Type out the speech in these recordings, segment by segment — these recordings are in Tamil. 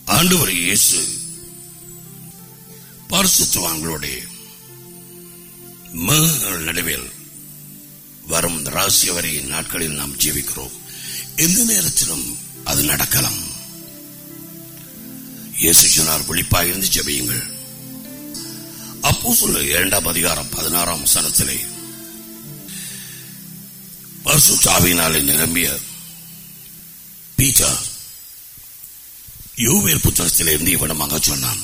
ஆண்டவர் இயேசு பரிசுத்தவான்களோட மேல் நடுவில் வரும் இந்த ரகசிய வரை நாட்களில் நாம் ஜீவிக்கிறோம் எந்த நேரத்திலும் அது நடக்கலாம் இயேசு சொன்னார் விழிப்பாயிருந்து ஜெபியுங்கள் அப்போ சொல்ல இரண்டாம் அதிகாரம் பதினாறாம் வசனத்திலே பரிசு சாவியினாலே நிரம்பிய பீட்டர் யோவேல் புத்தகத்திலிருந்து இவனமாக சொன்னான்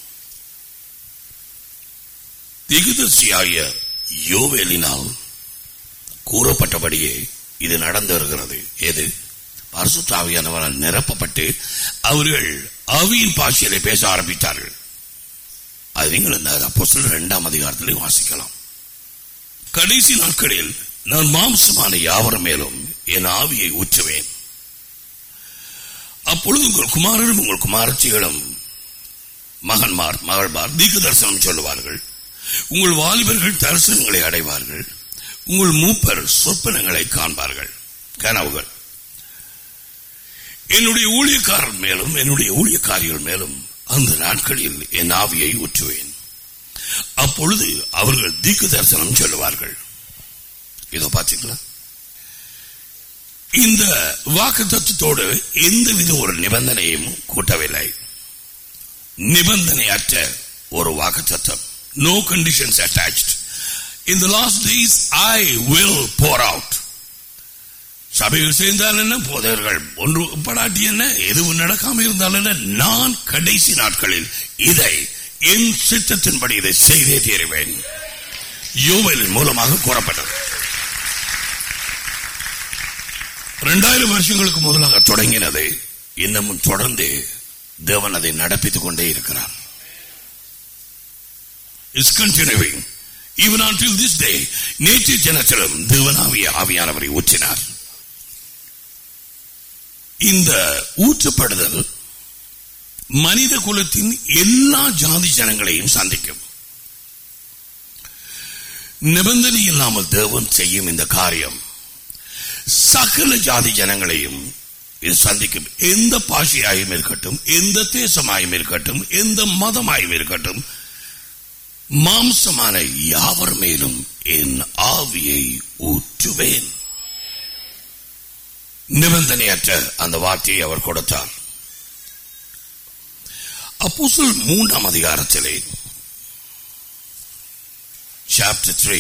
திகுதர்சியாகிய யோவேலினால் கூறப்பட்டபடியே இது நடந்து வருகிறது எது பரிசுத்தாவியானவரால் நிரப்பப்பட்டு அவர்கள் ஆவியின் பாஷையிலே பேச ஆரம்பித்தார்கள் அது நீங்கள் இந்த அப்போஸ்தலர் இரண்டாம் அதிகாரத்திலே வாசிக்கலாம் கடைசி நாட்களில் நான் மாம்சமான யாவர் மேலும் என் ஆவியை ஊற்றுவேன் அப்பொழுது உங்கள் குமாரரும் உங்கள் குமாரச்சிகளும் மகன்மார் மகள்மார் தீர்க்க தரிசனம் சொல்லுவார்கள் உங்கள் வாலிபர்கள் தரிசனங்களை அடைவார்கள் உங்கள் மூப்பர் சொப்பனங்களை காண்பார்கள் கனவுகள் என்னுடைய ஊழியக்காரர் மேலும் என்னுடைய ஊழியக்காரிகள் மேலும் அந்த நாட்களில் என் ஆவியை ஊற்றுவேன் அப்பொழுது அவர்கள் தீர்க்க தரிசனம் சொல்லுவார்கள் இதோ பாத்தீங்களா இந்த வாக்கு தத்துவத்தோடு எந்தவித ஒரு நிபந்தனையும் கூட்டவில்லை நிபந்தனையற்ற ஒரு வாக்கு தத்துவம் no conditions attached in the last days I will pour out சபைகள் சேர்ந்தால் என்ன போதவர்கள் ஒன்று படாட்டி என்ன எதுவும் நடக்காம இருந்தால் என்ன நான் கடைசி நாட்களில் இதை என் சித்தத்தின்படி இதை செய்தே தீருவேன் யோவலின் மூலமாக கூறப்பட்டது இரண்டாயிரம் வருஷங்களுக்கு முதலாக தொடங்கினது இன்னமும் தொடர்ந்து தேவன் அதை நடப்பித்துக் கொண்டே இருக்கிறார் is continuing even until this day நேற்று ஜனத்திலும் தேவனாவிய ஆவியானவரை ஊற்றினார் இந்த ஊற்றப்படுதல் மனித குலத்தின் எல்லா ஜாதி ஜனங்களையும் சந்திக்கும் நிபந்தனை இல்லாமல் தேவன் செய்யும் இந்த காரியம் சகல ஜாதி ஜனங்களையும் இது சந்திக்கும் எந்த பாஷையாயும் இருக்கட்டும் எந்த தேசமாயும் இருக்கட்டும் எந்த மதமாயும் இருக்கட்டும் மாம்சமான யாவர் மேலும் என் ஆவியை ஊற்றுவேன் நிபந்தனையற்ற அந்த வார்த்தையை அவர் கொடுத்தார் அப்போஸ்தலர் மூன்றாம் அதிகாரத்திலே சாப்டர் த்ரீ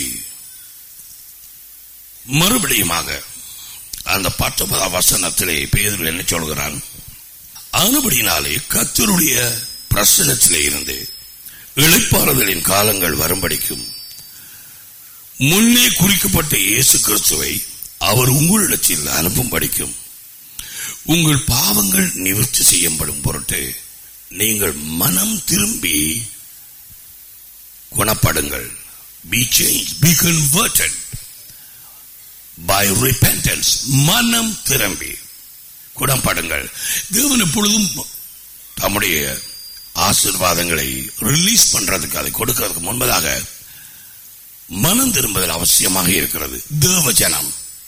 மறுபடியுமாக அந்த பத்தொன்பதாம் வசனத்திலே பேதர் என்ன சொல்கிறான் ஆனபடினாலே கத்தருடைய பிரசனத்திலே இருந்து இழைப்பாறுதலின் காலங்கள் வரும்படிக்கும் முன்னே குறிக்கப்பட்ட இயேசு கிறிஸ்துவை அவர் உங்களிடத்தில் அனுப்பும் படிக்கும் உங்கள் பாவங்கள் நிவர்த்தி செய்யப்படும் பொருட்டு நீங்கள் மனம் திரும்பி குணப்படுங்கள் be change be converted by repentance மனம் திரும்பி குணப்படுங்கள் தேவன் எப்பொழுதும் தம்முடைய ஆசீர்வாதங்களை ரிலீஸ் பண்றதுக்கு அதை கொடுக்கிறதுக்கு முன்பதாக மனம் திரும்புதல் அவசியமாக இருக்கிறது தேவ ஜனம்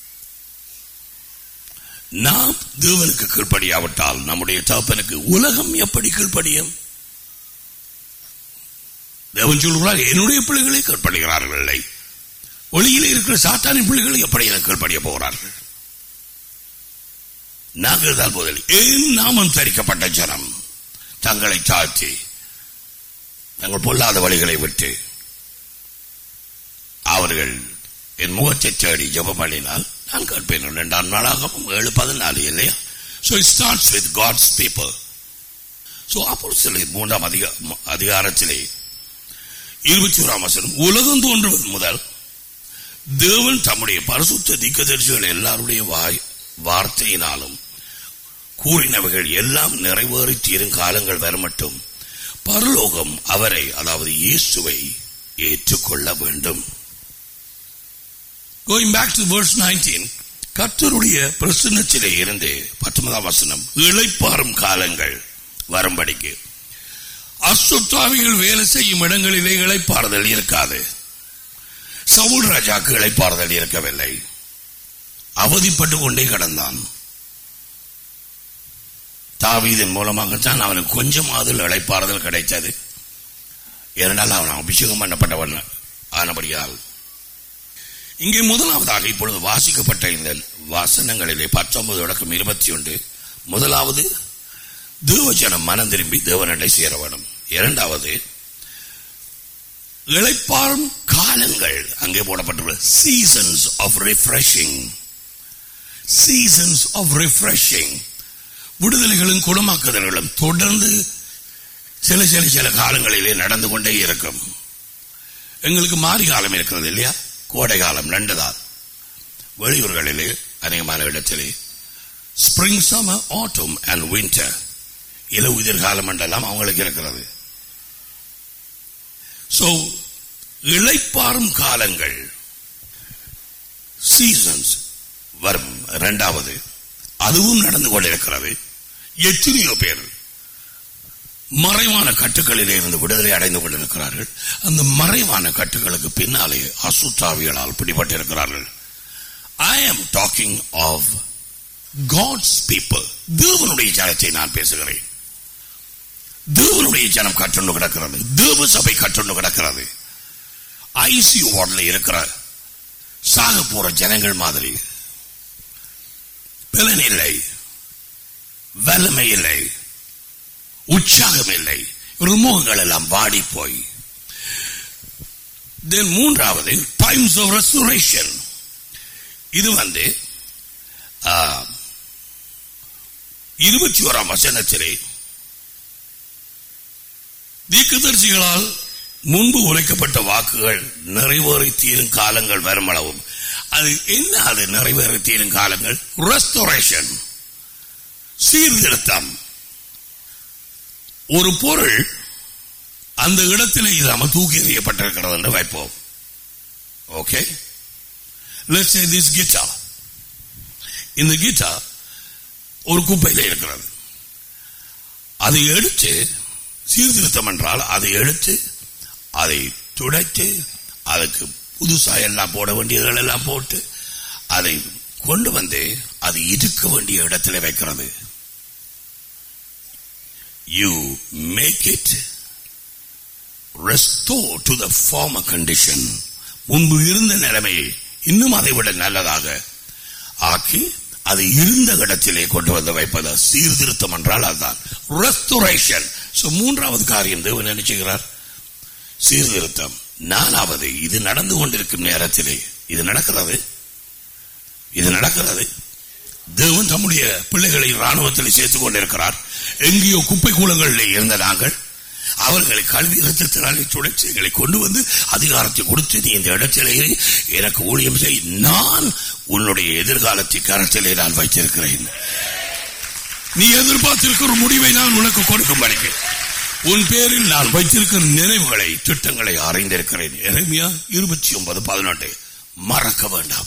நாம் தேவனுக்கு கீழ்ப்படியாவிட்டால் நம்முடைய தகப்பனுக்கு உலகம் எப்படி கீழ்ப்படியும் தேவன் சொல்கிறார் என்னுடைய பிள்ளைகளை கீழ்ப்படுகிறார்கள் இல்லை ஒளியில் இருக்கிற சாத்தானின் பிள்ளைகளை எப்படி எனக்கு கீழ்ப்படிய போகிறார்கள் நாங்கள் தான் முதல் ஏன் நாமம் தரிக்கப்பட்ட ஜனம் தங்களை தாழ்த்தி தங்கள் பொல்லாத வழிகளை விட்டு அவர்கள் என் முகத்தை தேடி ஜெபம் பண்ணினால் நான் கேட்பேன் இரண்டாம் நாளாகவும் ஏழு பதினாலு இல்லையா so it starts with God's people so அப்போ சில மூன்றாம் அதிக அதிகாரத்திலே இருபத்தி ஓராம் வசனம் உலகம் தோன்றுவது முதல் தேவன் தம்முடைய பரிசுத்த திக்கதரிசிகள் எல்லாருடைய வாய் வார்த்தையினாலும் கூறினவைகள் எல்லாம் நிறைவேறி தீரும் காலங்கள் வரமட்டும் பரலோகம் அவரை அதாவது இயேசுவை ஏற்றுக்கொள்ள வேண்டும் Going back to verse 19, கர்த்தருடைய பிரசன்னத்திலே இருந்து பத்தொன்பதாம் வசனம் இளைப்பாறும் காலங்கள் வரும்படிக்கு அசுத்தாவிகள் வேலை செய்யும் இடங்களிலே இளைப்பாறுதல் இருக்காது சவுல் ராஜாக்கு இளைப்பாறுதல் இருக்கவில்லை அவதிப்பட்டு கொண்டே கடந்தான் தாவீதின் மூலமாகத்தான் அவனுக்கு கொஞ்சமாவது இழைப்பாறுதல் கிடைத்தது ஏனென்றால் அவன் அபிஷேகம் பண்ணப்பட்டவன் ஆனபடியால் இங்கே முதலாவதாக இப்பொழுது வாசிக்கப்பட்ட இந்த வாசனங்களிலே பத்தொன்பது தொடக்கம் இருபத்தி ஒன்று முதலாவது தேவஜனம் மனம் திரும்பி தேவனடை சேர வேணும் இரண்டாவது இழைப்பாரும் காலங்கள் அங்கே போடப்பட்டுள்ள seasons of refreshing seasons of refreshing விடுதலைகளும் குணமாக்குதல்களும் தொடர்ந்து சில சில சில காலங்களிலே நடந்து கொண்டே இருக்கும் எங்களுக்கு மாறி காலம் இருக்கிறது இல்லையா கோடை காலம் ரெண்டு தான் வெளியூர்களிலே அநேகமான இடத்திலே spring summer autumn and winter இல உதிர்காலம் என்றெல்லாம் அவங்களுக்கு இருக்கிறது சோ இழைப்பாரும் காலங்கள் சீசன்ஸ் வரும் இரண்டாவது அதுவும் நடந்து கொண்டிருக்கிறது எத்தனையோ பேர் மறைவான கட்டுகளிலே இருந்து விடுதலை அடைந்து கொண்டிருக்கிறார்கள் அந்த மறைவான கட்டுகளுக்கு பின்னாலே அசுத்தாவிகளால் பிடிபட்டிருக்கிறார்கள் ஐ ஆம் டாக்கிங் ஆஃப் காட்ஸ் பீப்புள் தேவனுடைய ஜனத்தை நான் பேசுகிறேன் தேவனுடைய ஜனம் கட்டுண்டு கிடக்கிறது தேவ சபை கட்டுண்டு கிடக்கிறது ஐசியூ வார்டில் இருக்கிற சாக போற ஜனங்கள் மாதிரி பலன் இல்லை வல்லமை இல்லை உற்சாகம் இல்லை இவர்கள் முகங்கள் எல்லாம் வாடி போய் தென் மூன்றாவது டைம்ஸ் ஆஃப் ரெஸ்டோரேஷன் இது வந்து இருபத்தி ஓராம் வசனத்திலே தீக்குதர்சிகளால் முன்பு உரைக்கப்பட்ட வாக்குகள் நிறைவேறி தீரும் காலங்கள் வருமளவும் அது என்ன அது நிறைவேறி தீரும் காலங்கள் ரெஸ்டோரேஷன் சீர்திருத்தம் ஒரு பொருள் அந்த இடத்தில் இல்லாம தூக்கி எறியப்பட்டிருக்கிறது என்று வைப்போம் okay let's say this guitar இந்த கிட்டார் ஒரு குப்பையில் இருக்கிறது அதை எடுத்து சீர்திருத்தம் என்றால் அதை எடுத்து அதை துடைத்து அதுக்கு புதுசா எல்லாம் போட வேண்டியதுகள் எல்லாம் போட்டு அதை கொண்டு வந்து அது இருக்க வேண்டிய இடத்துல வைக்கிறது you make it restore to the former condition முன்பு இருந்த நிலைமையை இன்னும் அதை விட நல்லதாக ஆக்கி அது இருந்த இடத்திலே கொண்டு வந்து வைப்பது சீர்திருத்தம் என்றால் அதுதான் ரெஸ்டோரேஷன் சோ மூன்றாவது காரியம் தேவன் நினைச்சுகிறார் சீர்திருத்தம் நாலாவது இது நடந்து கொண்டிருக்கும் நேரத்திலே இது நடக்கிறது இது நடக்கிறது தேவன் தம்முடைய பிள்ளைகளை ராணுவத்தில் சேர்த்துக் கொண்டிருக்கிறார் எங்கேயோ குப்பை கூலங்களில் இருந்த நாங்கள் அவர்களை கல்வி ரத்தத்தினாலே துடைச்சு எங்களை கொண்டு வந்து அதிகாரத்தை கொடுத்து நீ இந்த இடத்திலே எனக்கு ஊழியம் செய் நான் உன்னுடைய எதிர்காலத்தை கரத்திலே நான் வைத்திருக்கிறேன் நீ எதிர்பார்த்திருக்கிற ஒரு முடிவை நான் உனக்கு கொடுக்கும் வரைக்கும் உன் பேரில் நான் வைத்திருக்கிற நினைவுகளை திட்டங்களை அறிந்திருக்கிறேன் எரேமியா இருபத்தி ஒன்பது பதினெட்டு மறக்க வேண்டாம்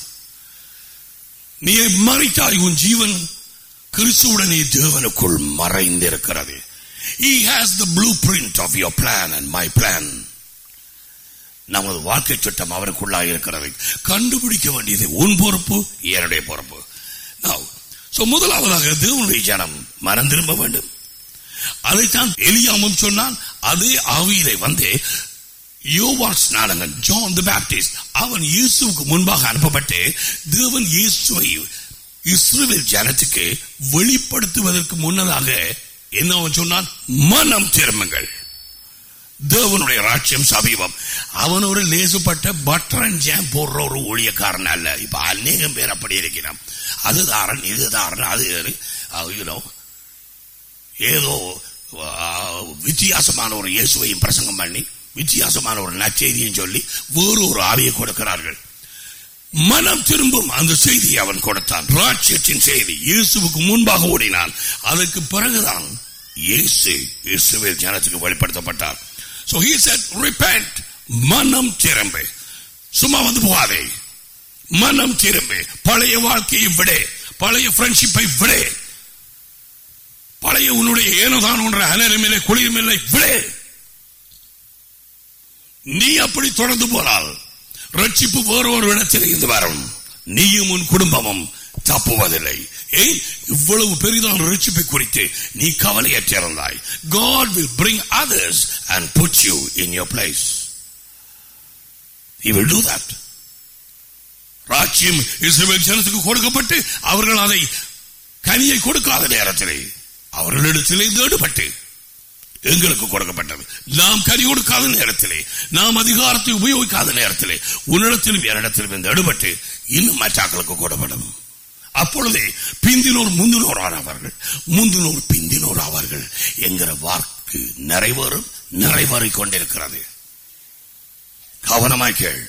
நீ மறைத்தாய் உன் ஜீவன் கிறிஸ்துவுடனே தேவனுக்குள் மறைந்திருக்கிறது He has the blueprint of your plan and my plan. நமது வாழ்க்கை சட்டம் அவருக்குள்ளாக இருக்கிறது கண்டுபிடிக்க வேண்டியது உன் பொறுப்பு என்னுடைய பொறுப்பு Now, so முதலாவதாக தேவனுடைய ஜனம் மனம் திரும்ப வேண்டும் அதைத்தான் எலியாமும் சொன்னான் அதே ஆவியிலே வந்து யோவான் ஸ்நானகன் ஜான் தி பேப்டிஸ்ட் அவன் இயேசுவுக்கு முன்பாக அனுப்பப்பட்டு தேவன் இயேசுவை இஸ்ரேல் ஜனத்துக்கு வெளிப்படுத்துவதற்கு முன்னதாக என்ன அவன் சொன்னான் மனம் திரும்புங்கள் தேவனுடைய ராட்சியம் சமீபம் அவன் ஒரு லேசுப்பட்ட பட்டர் அண்ட் ஜாம் போடுற ஒரு ஊழியக்காரன் அல்ல இப்ப அநேகம் பேர் அப்படி இருக்கிறான் அது தாரன் இது தாரன் அது யூனோ ஏதோ வித்தியாசமான ஒரு இயேசுவையும் பிரசங்கம் பண்ணி வித்தியாசமான ஒரு நற்செய்தியும் சொல்லி வேறு ஒரு ஆவியை கொடுக்கிறார்கள் மனம் திரும்பும் அந்த செய்தியை அவன் கொடுத்தான் ராட்சியத்தின் செய்தி இயேசுவுக்கு முன்பாக ஓடினான் அதற்கு பிறகுதான் இயேசு இயேசுவில் ஜனத்துக்கு வெளிப்படுத்தப்பட்டார் So he said, repent, மனம் திரும்பு சும்மா வந்து போகாதே மனம் திரும்பு பழைய வாழ்க்கையை விட பழைய ஃப்ரெண்ட்ஷிப்பை விட பழைய உன்னுடைய ஏனோதான் ஒன்ற அனரமில்லை குளிருமில்லை விட நீ அப்படி தொடர்ந்து போனால் ரட்சிப்பு வேறு ஒரு இடத்தில் இருந்து வரும் நீயும் உன் குடும்பமும் தப்புவதில்லை ஏன் இவ்வளவு பெரிதான ரட்சிப்பை குறித்து நீ கவலையற்றிருந்தாய் God will bring others and put you in your place. He will do that. ராஜ்யம் இஸ்ரவேல் ஜனத்துக்கு கொடுக்கப்பட்டு அவர்கள் அதை கனியை கொடுக்காத நேரத்திலே அவர்களிடத்திலே தேடுபட்டு எங்களுக்கு கொடுக்கப்பட்டது நாம் கனி கொடுக்காத நேரத்திலே நாம் அதிகாரத்தை உபயோகிக்காத நேரத்திலே உன்னிடத்திலும் என்னிடத்திலும் இந்த எடுபட்டு இன்னும் மற்றாக்களுக்கு கொடுப்படும் அப்பொழுதே பிந்தினோர் முந்தினோர் ஆனவர்கள் முந்தினோர் பிந்தினோர் ஆவார்கள் என்கிற வாக்கு நிறைவேறும் நிறைவேறிக் கொண்டிருக்கிறது கவனமாய் கேள்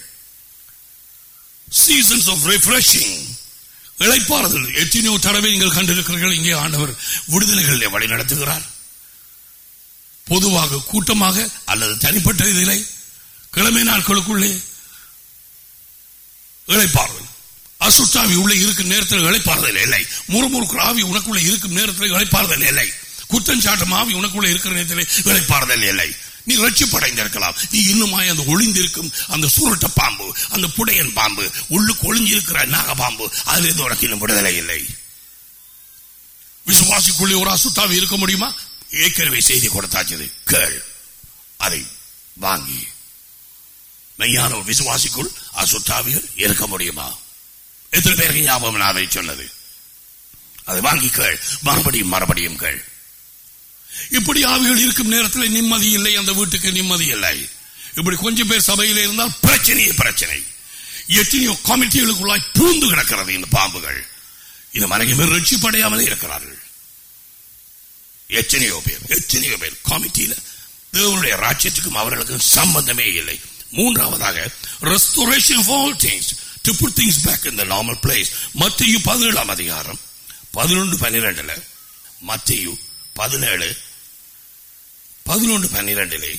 சீசன்ஸ் ஆஃப் ரிஃப்ரெஷிங் இழைப்பாறுதல் எத்தனையோ தடவை நீங்கள் கண்டிருக்கிறீர்கள் இங்கே ஆண்டவர் விடுதலைகளிலே வழி நடத்துகிறார் பொதுவாக கூட்டமாக அல்லது தனிப்பட்ட இதிலே கிழமை நாட்களுக்குள்ளே இழைப்பார்கள் அசுத்தாவி உள்ளே இருக்கும் நேரத்தில் இழைப்பாறுதல் இல்லை முறுமுறுக்கிற ஆவி உனக்குள்ளே இருக்கும் நேரத்தில் இழைப்பாறுதல் இல்லை குற்றஞ்சாட்டும் ஆவி உனக்குள்ளே இருக்கிற நேரத்தில் இழைப்பாறுதல் இல்லை நீ ரட்சிப்படைந்திருக்கலாம் நீ இன்னுமாய் அந்த ஒளிந்திருக்கும் அந்த சுருட்ட பாம்பு அந்த புடையன் பாம்பு உள்ளுக்கு ஒளிஞ்சிருக்கிற நாக பாம்பு அதுல இருந்து உனக்கு இன்னும் விடுதலை இல்லை விசுவாசிக்குள்ளே ஒரு அசுத்தாவி இருக்க முடியுமா ஏற்கனவே செய்தி கொடுத்தாச்சது கேள் அதை வாங்கி மெய்யான ஒரு விசுவாசிக்குள் அசுத்தாவிகள் இருக்க முடியுமா எத்தனை பேருக்கு ஞாபகம் நான் அதை சொன்னது அதை வாங்கி கேள் மறுபடியும் மறுபடியும் கேள் இப்படி ஆவிகள் இருக்கும் நேரத்தில் நிம்மதி இல்லை அந்த வீட்டுக்கு நிம்மதி இல்லை இப்படி கொஞ்சம் பேர் சபையில் இருந்தால் பிரச்சனையே பிரச்சனை எத்தனையோ கமிட்டிகளுக்குள்ளாய் பூந்து கிடக்கிறது இந்த பாம்புகள் இந்த மனைவி பேர் ரட்சிப்படையாமலே இருக்கிறார்கள் எத்தனையோ பேர் எத்தனையோ பேர் கமிட்டியில தேவனுடைய ராஜ்யத்துக்கும் அவர்களுக்கும் சம்பந்தமே இல்லை மூன்றாவதாக restoration of all things to put things back in the normal place மத்திய பதினேழாம் அதிகாரம் பதினொன்று பன்னிரெண்டுல மத்திய பதினேழு பதினொன்று பன்னிரெண்டிலே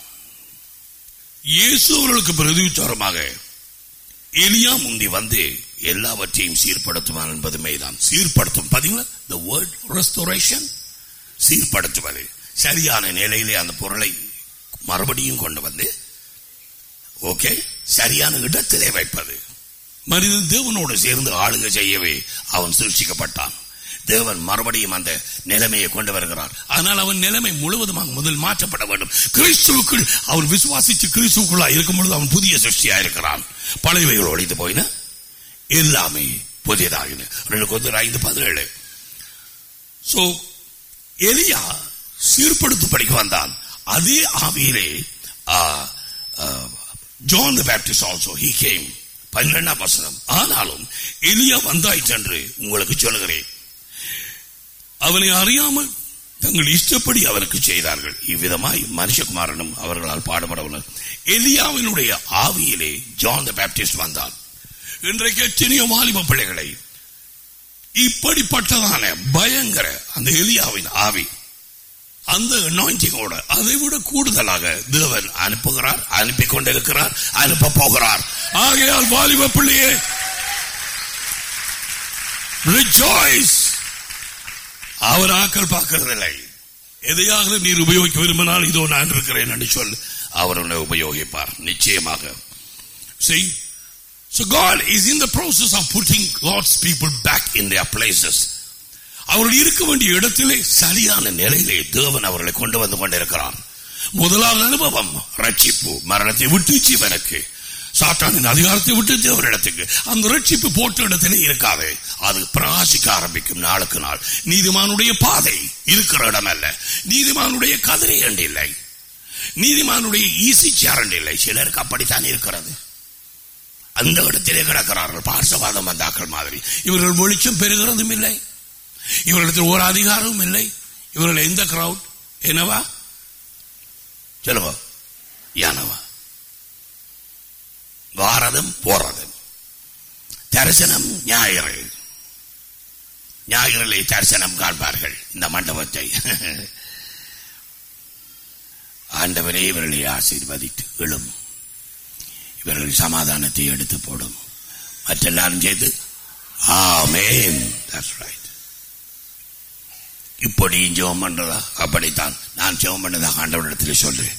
இயேசு அவர்களுக்கு பிரதிவிச்சாரமாக எலியா முந்தி வந்து எல்லாவற்றையும் சீர்படுத்துவான் என்பது மெய்தான் சீர்படுத்தும் பாத்தீங்களா the word restoration சீர்படுத்துவது சரியான நிலையிலே அந்த பொருளை மறுபடியும் கொண்டு வந்து ஓகே சரியான இடத்திலே வைப்பது மனிதன் தேவனோடு சேர்ந்து ஆளுகை செய்யவே அவன் சிருஷ்டிக்கப்பட்டான் தேவன் மறுபடியும் அந்த நிலைமையை கொண்டு வருகிறார் ஆனால் அவன் நிலைமை முழுவதுமாக முதல் மாற்றப்பட வேண்டும் கிறிஸ்துவுக்குள் அவன் விசுவாசித்து கிறிஸ்துவுக்குள்ளா இருக்கும் பொழுது அவன் புதிய சிருஷ்டியா இருக்கிறான் பழையவைகள் ஒழித்து போயின எல்லாமே புதியதாகின ரெண்டு கொஞ்சம் ஐந்து பதினேழு சோ எலியா சீர்படுத்து படிக்க வந்தான் அதே ஆவியிலே John the Baptist also he came பன்னிரெண்டாம் வசனம் ஆனாலும் எலியா வந்தாய் என்று உங்களுக்கு சொல்லுகிறேன் அவனை அறியாமல் தங்கள் இஷ்டப்படி அவருக்கு செய்தார்கள் இவ்விதமாய் மனுஷகுமாரனும் அவர்களால் பாடுபடவில்லை எலியாவினுடைய ஆவியிலே ஜான் த பேப்டிஸ்ட் வந்தான் இன்றைக்கு எத்தனையோ வாலிப பிள்ளைகளை இப்படிப்பட்டதான பயங்கர அந்த எலியாவின் ஆவி அந்த அனாயிண்டிங்கோட அதை விட கூடுதலாக தேவன் அனுப்புகிறார் அனுப்பி கொண்டிருக்கிறார் அனுப்ப போகிறார் ஆகையால் வாலிப பிள்ளையே ரிஜாய்ஸ் அவர் ஆக்கள் பார்க்கறதில்லை எதையாக நீர் உபயோகிக்க விரும்பினால் இதோ நான் இருக்கிறேன் என்று சொல் அவர் உன்னை உபயோகிப்பார் நிச்சயமாக See, so God is in the process of putting God's people back in their places. அவர்கள் இருக்க வேண்டிய இடத்திலே சரியான நிலையிலே தேவன் அவர்களை கொண்டு வந்து கொண்டிருக்கிறார் முதலாவது அனுபவம் ரட்சிப்பு மரணத்தை விட்டு ஜீவனுக்கு சாத்தானின் அதிகாரத்தை விட்டு தேவனிடத்துக்கு அந்த ரட்சிப்பு போட்ட இடத்திலே இருக்காது அது பிரகாசிக்க ஆரம்பிக்கும் நாளுக்கு நாள் நீதிமானுடைய பாதை இருக்கிற இடம் அல்ல நீதிமானுடைய கதிரை அண்டு இல்லை நீதிமானுடைய ஈசி சேரண்டு இல்லை சிலருக்கு அப்படித்தான் இருக்கிறது அந்த இடத்திலே கிடக்கிறார்கள் பார்சவாதம் வந்தாக்கள் மாதிரி இவர்கள் வெளிச்சம் பெறுகிறதும் இல்லை இவர்களிடத்தில் ஒரு அதிகாரமும் இல்லை இவர்கள் எந்த கிரவுட் என்னவா சொல்லுவா யானவா வாரதும் போறதும் தரிசனம் ஞாயிறு ஞாயிறிலே தரிசனம் காண்பார்கள் இந்த மண்டபத்தை ஆண்டவரே இவர்களை ஆசீர்வதித்து எழும் இவர்கள் சமாதானத்தை எடுத்து போடும் மற்றெல்லாரும் செய்து ஆமேன் தட்ஸ் ரைட் இப்படி ஜெபம் பண்றதா அப்படித்தான் நான் ஜெபம் பண்ணதா ஆண்டவரிடத்தில் சொல்றேன்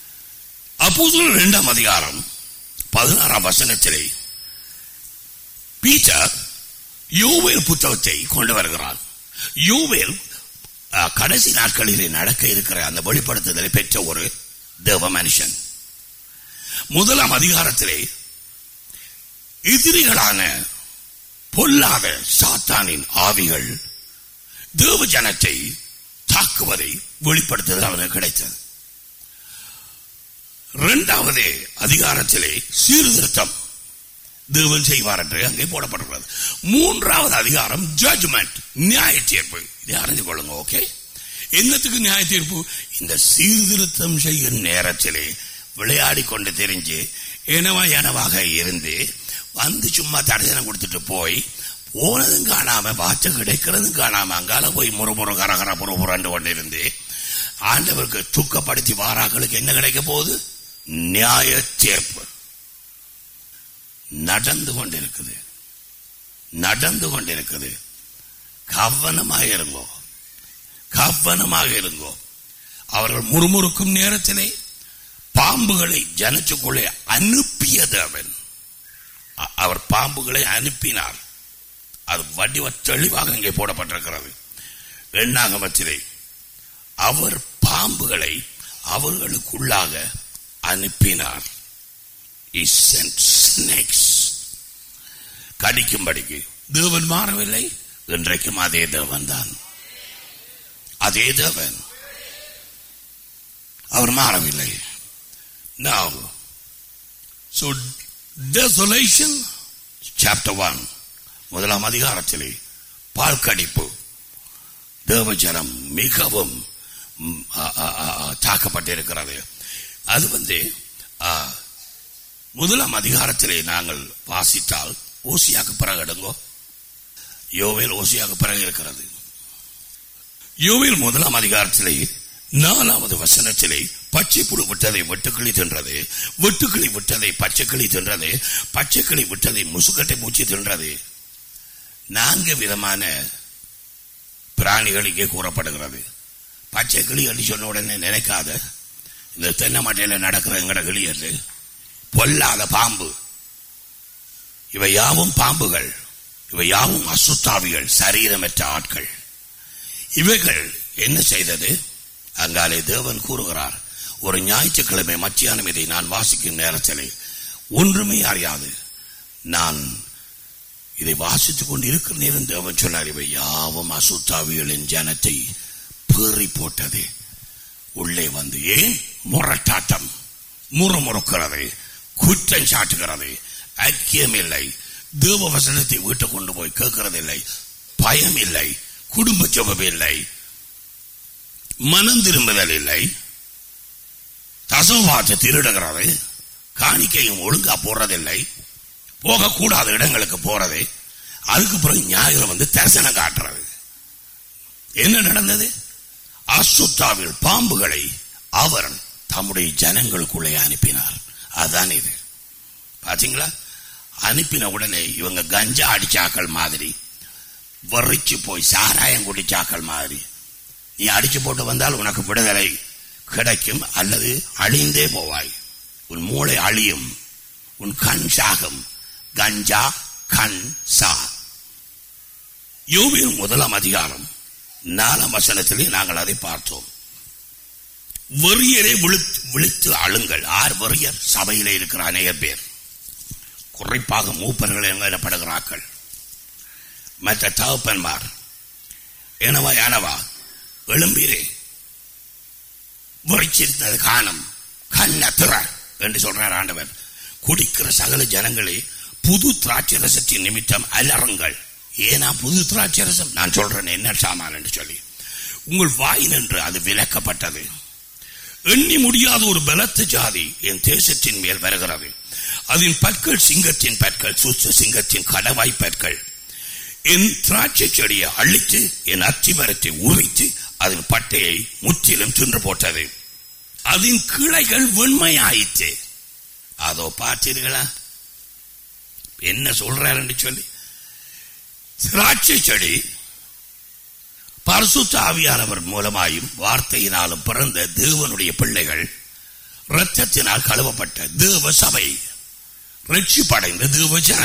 அப்போது இரண்டாம் அதிகாரம் பதினாறாம் வசனத்திலே பீட்டர் யோவேல் புத்தகத்தை கொண்டு வருகிறான் யோவேல் அஹ், கடைசி நாட்களிலே நடக்க இருக்கிற அந்த வெளிப்படுத்துதலை பெற்ற ஒரு தேவ மனுஷன் முதலாம் அதிகாரத்திலே எதிரிகளான பொல்லாத சாத்தானின் ஆவிகள் தேவ ஜனத்தை தாக்குவதை வெளிப்படுத்துதல் அவனுக்கு கிடைத்தது இரண்டாவது அதிகாரத்திலே சீர்திருத்தம் தேவன் செய்வார் என்று அங்கே போடப்பட்டுள்ளது மூன்றாவது அதிகாரம் ஜட்ஜ்மெண்ட் நியாய தீர்ப்பு இதை அறிந்து கொள்ளுங்க ஓகே என்னத்துக்கு நியாய தீர்ப்பு இந்த சீர்திருத்தம் செய்யும் நேரத்திலே விளையாடி கொண்டு தெரிஞ்சு எனவா எனவாக இருந்து வந்து சும்மா தரிசனம் கொடுத்துட்டு போய் போனதும் காணாம வாச்சம் கிடைக்கிறதும் காணாம அங்கால போய் முறுமுறு கரகர புறப்புறண்டு கொண்டிருந்து ஆண்டவருக்கு துக்கப்படுத்தி வாராக்களுக்கு என்ன கிடைக்க போகுது நியாய தீர்ப்பு நடந்து கொண்டிருக்குது நடந்து கொண்டிருக்குது கவனமாக இருங்கோ கவனமாக இருங்கோ அவர்கள் முறுமுறுக்கும் நேரத்திலே பாம்புகளை ஜனத்துக்குள்ளே அனுப்பியது அவன் அ- அவர் பாம்புகளை அனுப்பினார் அது வடிவ தெளிவாக இங்கே போடப்பட்டிருக்கிறது எண்ணாகமத்திலே அவர் பாம்புகளை அவர்களுக்குள்ளாக அனுப்பினார் He sent snakes. கடிக்கும்படிக்கு தேவன் மாறவில்லை இன்றைக்கும் அதே தேவன் தான் அதே தேவன் அவர் மாறவில்லை Now, so desolation, chapter 1, முதலாம் அதிகாரத்திலே பால் கடிப்பு தேவஜனம் மிகவும் ம், ஆ, ஆ, ஆ, ஆ, தாக்கப்பட்டிருக்கிறது அது வந்து ஆ, முதலாம் அதிகாரத்திலே நாங்கள் வாசித்தால் ஓசியாக்கு பிறகு எடுங்கோ யோவேல் ஓசியாக்கு பிறகு இருக்கிறது யோவேல் முதலாம் அதிகாரத்திலே நாலாவது வசனத்திலே பச்சை புழு விட்டதை வெட்டுக்கிளி தின்றது வெட்டுக்கிளி விட்டதை பச்சைக்கிளி தின்றது பச்சைக்கிளி விட்டதை முசுக்கட்டை பூச்சி தின்றது நான்கு விதமான பிராணிகள் இங்கே கூறப்படுகிறது பச்சை கிளி என்று சொன்ன உடனே நினைக்காத இந்த தென்னை மட்டையில நடக்கிற எங்கட கிளி என்று பொல்லாத பாம்பு இவை யாவும் பாம்புகள் இவை யாவும் அசுத்தாவிகள் சரீரமற்ற ஆட்கள் இவைகள் என்ன செய்தது அங்காலே தேவன் கூறுகிறார் ஒரு ஞாயிற்றுக்கிழமை மத்தியானம் இதை நான் வாசிக்கும் நேரத்திலே ஒன்றுமே அறியாது நான் இதை வாசித்துக் கொண்டு இருக்கிற நேரம் தேவன் சொன்னார் இவை யாவும் அசுத்தாவிகளின் ஜனத்தை பேறி போட்டது உள்ளே வந்து ஏன் முரட்டாட்டம் முறுமுறுக்கிறது குற்றம் சாட்டுகிறது ஐக்கியம் இல்லை தேவ வசனத்தை வீட்டை கொண்டு போய் கேட்கறதில்லை பயம் இல்லை குடும்ப ஜபம் இல்லை மனம் திரும்புதல் இல்லை தசவாற்று திருடுகிறது காணிக்கையும் ஒழுங்கா போறதில்லை போகக்கூடாத இடங்களுக்கு போறது அதுக்கு பிறகு ஞாயிறு வந்து தரிசனம் காட்டுறது என்ன நடந்தது அசுத்தாவில் பாம்புகளை அவர் தம்முடைய ஜனங்களுக்குள்ளே அனுப்பினார் அதான் இது பாத்தீங்களா அனுப்பின உடனே இவங்க கஞ்சா அடிச்சாக்கள் மாதிரி வறிச்சு போய் சாராயம் குடிச்சாக்கள் மாதிரி நீ அடிச்சு போட்டு வந்தால் உனக்கு விடுதலை கிடைக்கும் அல்லது அழிந்தே போவாய் உன் மூளை அழியும் உன் கண் சாகும் கஞ்சா கண் சா யோபின் முதலாம் அதிகாரம் நாலாம் வசனத்திலே நாங்கள் அதை பார்த்தோம் வெறியரை விழித்து விழித்து அழுங்கள் ஆர் வெறியர் சபையிலே இருக்கிற அநேக பேர் குறிப்பாக மூப்பர்கள் எனப்படுகிறார்கள் மற்ற தகப்பன்மார் எனவா எனவா எழும்பீரே வெறிச்சிருந்தது காணும் கண்ண திற என்று சொல்றார் ஆண்டவர் குடிக்கிற சகல ஜனங்களே புது திராட்சை ரசத்தின் நிமித்தம் அலறுங்கள் ஏனா புது திராட்சை ரசம் நான் சொல்றேன் என்ன சாமான் என்று சொல்லி உங்கள் வாய் நின்று அது விலக்கப்பட்டது எண்ணி முடியாத ஒரு பலத்த ஜாதி என் தேசத்தின் மேல் வருகிறது அதன் பற்கள் சிங்கத்தின் பற்கள் சூச்ச சிங்கத்தின் கடவாய் பற்கள் என் திராட்சை செடியை அழித்து என் அத்தி மரத்தை உரித்து அதன் பட்டையை முற்றிலும் தின்று போட்டது அதன் கிளைகள் வெண்மையாயிற்று அதோ பார்த்தீர்களா என்ன சொல்றார் என்று சொல்லி திராட்சை செடி பரிசுத்த ஆவியானவர் மூலமாயும் வார்த்தையினாலும் பிறந்த தேவனுடைய பிள்ளைகள் இரத்தத்தினால் கழுவப்பட்ட தேவ சபை ரட்சிப்படைந்த தேவ ஜனம்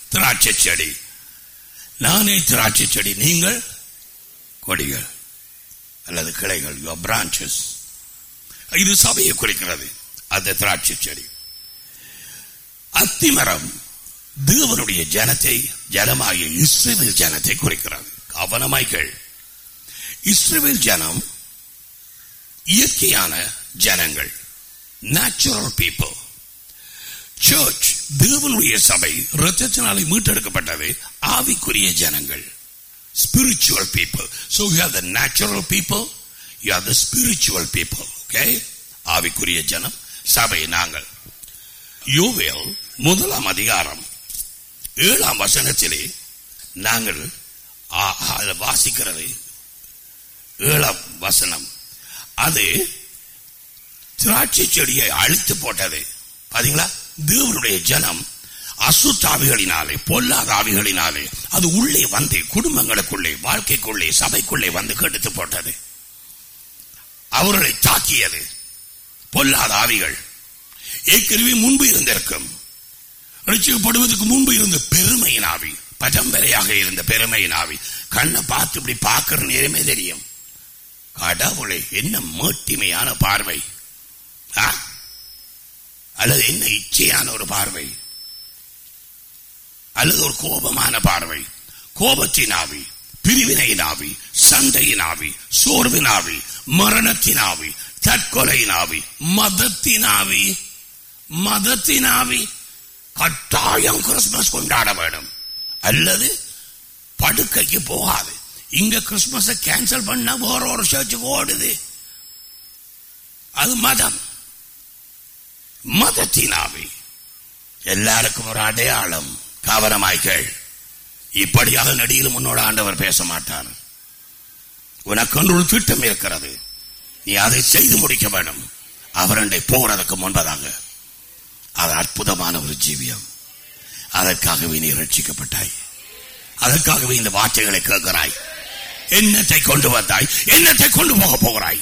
திராட்சை செடி நானே திராட்சை செடி நீங்கள் கொடிகள் அல்லது கிளைகள் யுவர் பிரான்சஸ் இது சபையை குறிக்கிறது அந்த திராட்சை செடி அத்திமரம் தேவனுடைய ஜனத்தை ஜனமாகிய இஸ்ரேல் ஜனத்தை குறிக்கிறது கவனமாய்கள் இஸ்ரேல் ஜனம் இயற்கையான ஜனங்கள் நேச்சுரல் பீப்புள் சர்ச் தேவனுடைய சபை ரத்தத்தினாலே மீட்டெடுக்கப்பட்டது ஆவிக்குரிய ஜனங்கள் spiritual people so you have the natural people you have the spiritual people okay ஆவிக்குரிய ஜனம் சபை நாங்கள் யோவேல் முதலாம் அதிகாரம் ஏழாம் வசனத்திலே நாங்கள் ஆ- ஆ- வாசிக்கிறது ஏழாம் வசனம் அது திராட்சை செடியை அழித்து போட்டது பாத்தீங்களா தேவனுடைய ஜனம் அசுத்தாவிகளினாலே பொல்லாத ஆவிகளினாலே அது உள்ளே வந்து குடும்பங்களுக்குள்ளே வாழ்க்கைக்குள்ளே சபைக்குள்ளே வந்து கெடுத்து போட்டது அவர்களை தாக்கியது பொல்லாத ஆவிகள் ஏற்கனவே முன்பு இருந்திருக்கும் ரட்சிக்கப்படுவதற்கு முன்பு இருந்த பெருமையின் ஆவி பரம்பரையாக இருந்த பெருமையின் ஆவி கண்ணை பார்த்து இப்படி பார்க்கிற நேரமே தெரியும் கடவுளை என்ன மேட்டிமையான பார்வை ஆ? அல்லது என்ன இச்சையான ஒரு பார்வை அல்லது ஒரு கோபமான பார்வை கோபத்தின் ஆவி பிரிவினையின் ஆவி சண்டையின் ஆவி சோர்வின் ஆவி மரணத்தின் ஆவி தற்கொலையின் ஆவி மதத்தின் ஆவி மதத்தின் ஆவி கட்டாயம் கிறிஸ்துமஸ் கொண்டாட வேண்டும் அல்லது படுக்கைக்கு போகாது இங்க கிறிஸ்துமஸை கேன்சல் பண்ண வேற ஒரு சர்ச்சுக்கு ஓடுது அது மதம் மதத்தின் ஆவி எல்லாருக்கும் ஒரு அடையாளம் கவனமாய்கள் இப்படியாக நடியிலும் உன்னோட ஆண்டவர் பேச மாட்டார் உனக்கு ஒரு திட்டம் இருக்கிறது நீ அதை செய்து முடிக்க வேண்டும் அவரண்டை போறதுக்கு முன்பதாக அது அற்புதமான ஒரு ஜீவியம் அதற்காகவே நீ ரட்சிக்கப்பட்டாய் அதற்காகவே இந்த வார்த்தைகளை கேட்கிறாய் என்னத்தை கொண்டு வந்தாய் என்னத்தை கொண்டு போக போகிறாய்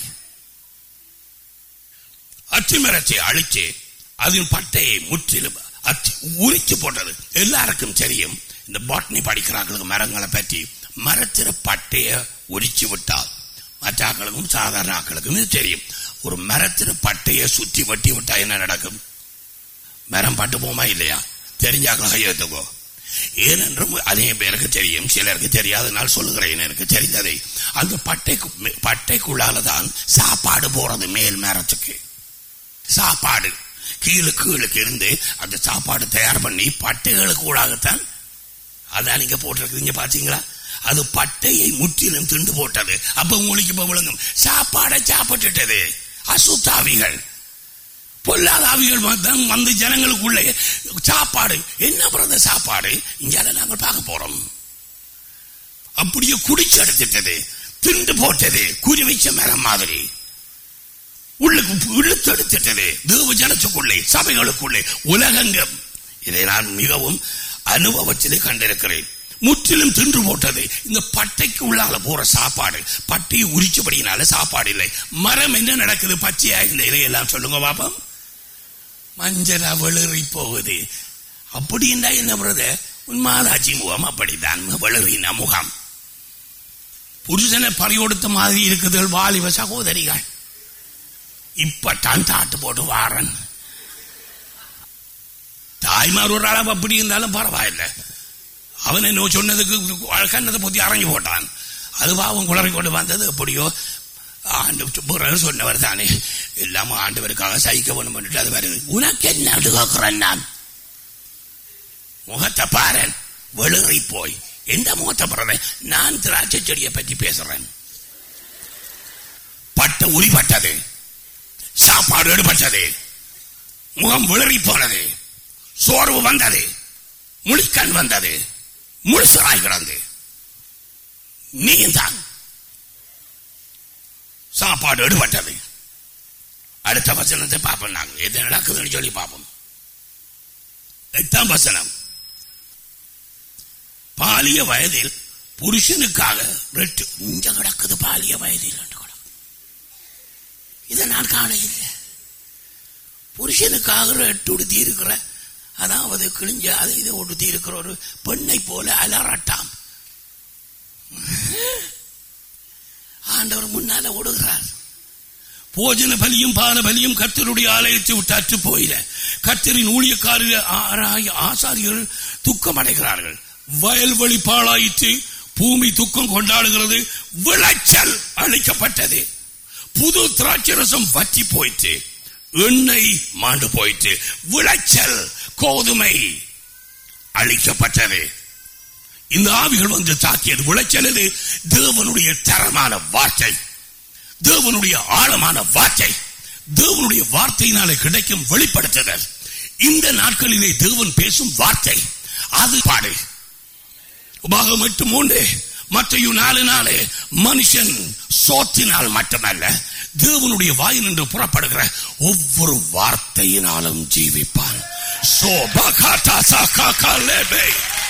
அத்திமரத்தை அழிச்சு அதன் பட்டையை முற்றிலும் அத்தி உரிச்சு போட்டது எல்லாருக்கும் தெரியும் இந்த பாட்னி படிக்கிறாங்களுக்கு மரங்களை பற்றி மரத்திற பட்டைய உரிச்சு விட்டால் மற்ற ஆக்களுக்கும் சாதாரண ஆக்களுக்கும் இது தெரியும் ஒரு மரத்திற பட்டையை சுற்றி வெட்டி விட்டா என்ன நடக்கும் மரம் பட்டு போமா இல்லையா தெரிஞ்சாக்கள் கையெழுத்துக்கோ ஏனென்றும் அதே பேருக்கு தெரியும் சிலருக்கு தெரியாதனால் சொல்லுகிறேன் எனக்கு தெரிந்ததை அந்த பட்டைக்கு பட்டைக்குள்ளால தான் சாப்பாடு போறது மேல் மரத்துக்கு சாப்பாடு கீழே கீழுக்கு இருந்து அந்த சாப்பாடு தயார் பண்ணி பட்டைகளுக்கு ஊடாகத்தான் அதான் நீங்க போட்டிருக்கீங்க பாத்தீங்களா அது பட்டையை முற்றிலும் திண்டு போட்டது அப்ப உங்களுக்கு இப்ப விளங்கும் சாப்பாடை சாப்பிட்டுட்டது அசுத்தாவிகள் பொல்லாத ஆவிகள் வந்து- வந்து ஜனங்களுக்குள்ளே சாப்பாடு என்ன பிறந்த சாப்பாடு இங்கால நாங்கள் பார்க்க போறோம் அப்படியே குடிச்சு எடுத்துட்டது திண்டு போட்டது குறிவிச்ச மரம் மாதிரி உள்ளுக்கு இழுத்து எடுத்துட்டது தேவ ஜனத்துக்குள்ளே சபைகளுக்குள்ளே உலகங்கம் இதை நான் மிகவும் அனுபவத்திலே கண்டிருக்கிறேன் முற்றிலும் தின்று போட்டது இந்த பட்டைக்கு உள்ளால போற சாப்பாடு பட்டையை உரிச்சபடியினால சாப்பாடு இல்லை மரம் என்ன நடக்குது பச்சையா இந்த இலையெல்லாம் சொல்லுங்க பாப்போம் மஞ்சளா வெளிறி போகுது அப்படின்னா என்ன பிரதர் உன் மாதாச்சி முகம் அப்படித்தான் வெளிறின முகம் புருஷனை பறியொடுத்த மாதிரி இருக்குது வாலிப சகோதரிகள் இப்பத்தான் தாட்டு போட்டு வாரன் தாய்மார் ஒரு அளவு அப்படி இருந்தாலும் பரவாயில்லை அவன் என்ன சொன்னதுக்கு கண்ணத்தை பத்தி அரைஞ்சு போட்டான் அது பாவம் குளறி கொண்டு வந்தது எப்படியோ ஆண்டு பிறகு சொன்னவர் தானே எல்லாம் ஆண்டவருக்காக சகிக்க வேணும் பண்ணிட்டு அது வருது உனக்கு என்ன கேட்கிறேன் நான் முகத்தை பாரன் வெளிறி போய் எந்த முகத்தை பிறந்த நான் திராட்சை செடியை பற்றி பேசுறேன் பட்ட உரிப்பட்டது சாப்பாடு எடுபட்டது முகம் விளறி போனது சோர்வு வந்தது முழிக்கண் வந்தது முழுசராய் கிடந்து நீயும் தான் சாப்பாடு எடுபட்டது அடுத்த வசனத்தை பார்ப்போம் நாங்க எது நடக்குதுன்னு சொல்லி பார்ப்போம் எட்டாம் வசனம் பாலிய வயதில் புருஷனுக்காக ரெட்டு இங்க கிடக்குது பாலிய வயதில் ரெண்டு கிடக்கு இதை நான் காண இல்லை புருஷனுக்காக ரெட்டு உடுத்தி இருக்கிற அதாவது கிழிஞ்ச அதை இதை உடுத்தி இருக்கிற ஒரு பெண்ணை போல அலறட்டாம் ஆண்டவர் முன்னால ஓடுகிறார் போஜன பலியும் பான பலியும் கர்த்தருடைய ஆலயத்தை விட்டு அற்று போயில கர்த்தரின் ஊழியக்காரர் ஆசாரியர்கள் துக்கம் அடைகிறார்கள் வயல்வெளி பாழாயிற்று பூமி துக்கம் கொண்டாடுகிறது விளைச்சல் அளிக்கப்பட்டது புது திராட்சை ரசம் வற்றி போயிற்று எண்ணெய் மாண்டு போயிற்று விளைச்சல் கோதுமை அளிக்கப்பட்டது இந்த ஆவிகள் வந்து தாக்கியது விளைச்சல் இது தேவனுடைய தரமான வார்த்தை தேவனுடைய ஆழமான வார்த்தை தேவனுடைய வார்த்தையினாலே கிடைக்கும் வெளிப்படுத்துதல் இந்த நாட்களிலே தேவன் பேசும் வார்த்தை அது பாடு உபாகம் எட்டு மூன்று மற்றையும் நாலு நாளே மனுஷன் சோத்தினால் மட்டுமல்ல தேவனுடைய வாயில் நின்று புறப்படுகிற ஒவ்வொரு வார்த்தையினாலும் ஜீவிப்பான் சோ பகாட்டா சாக்கா காலேபே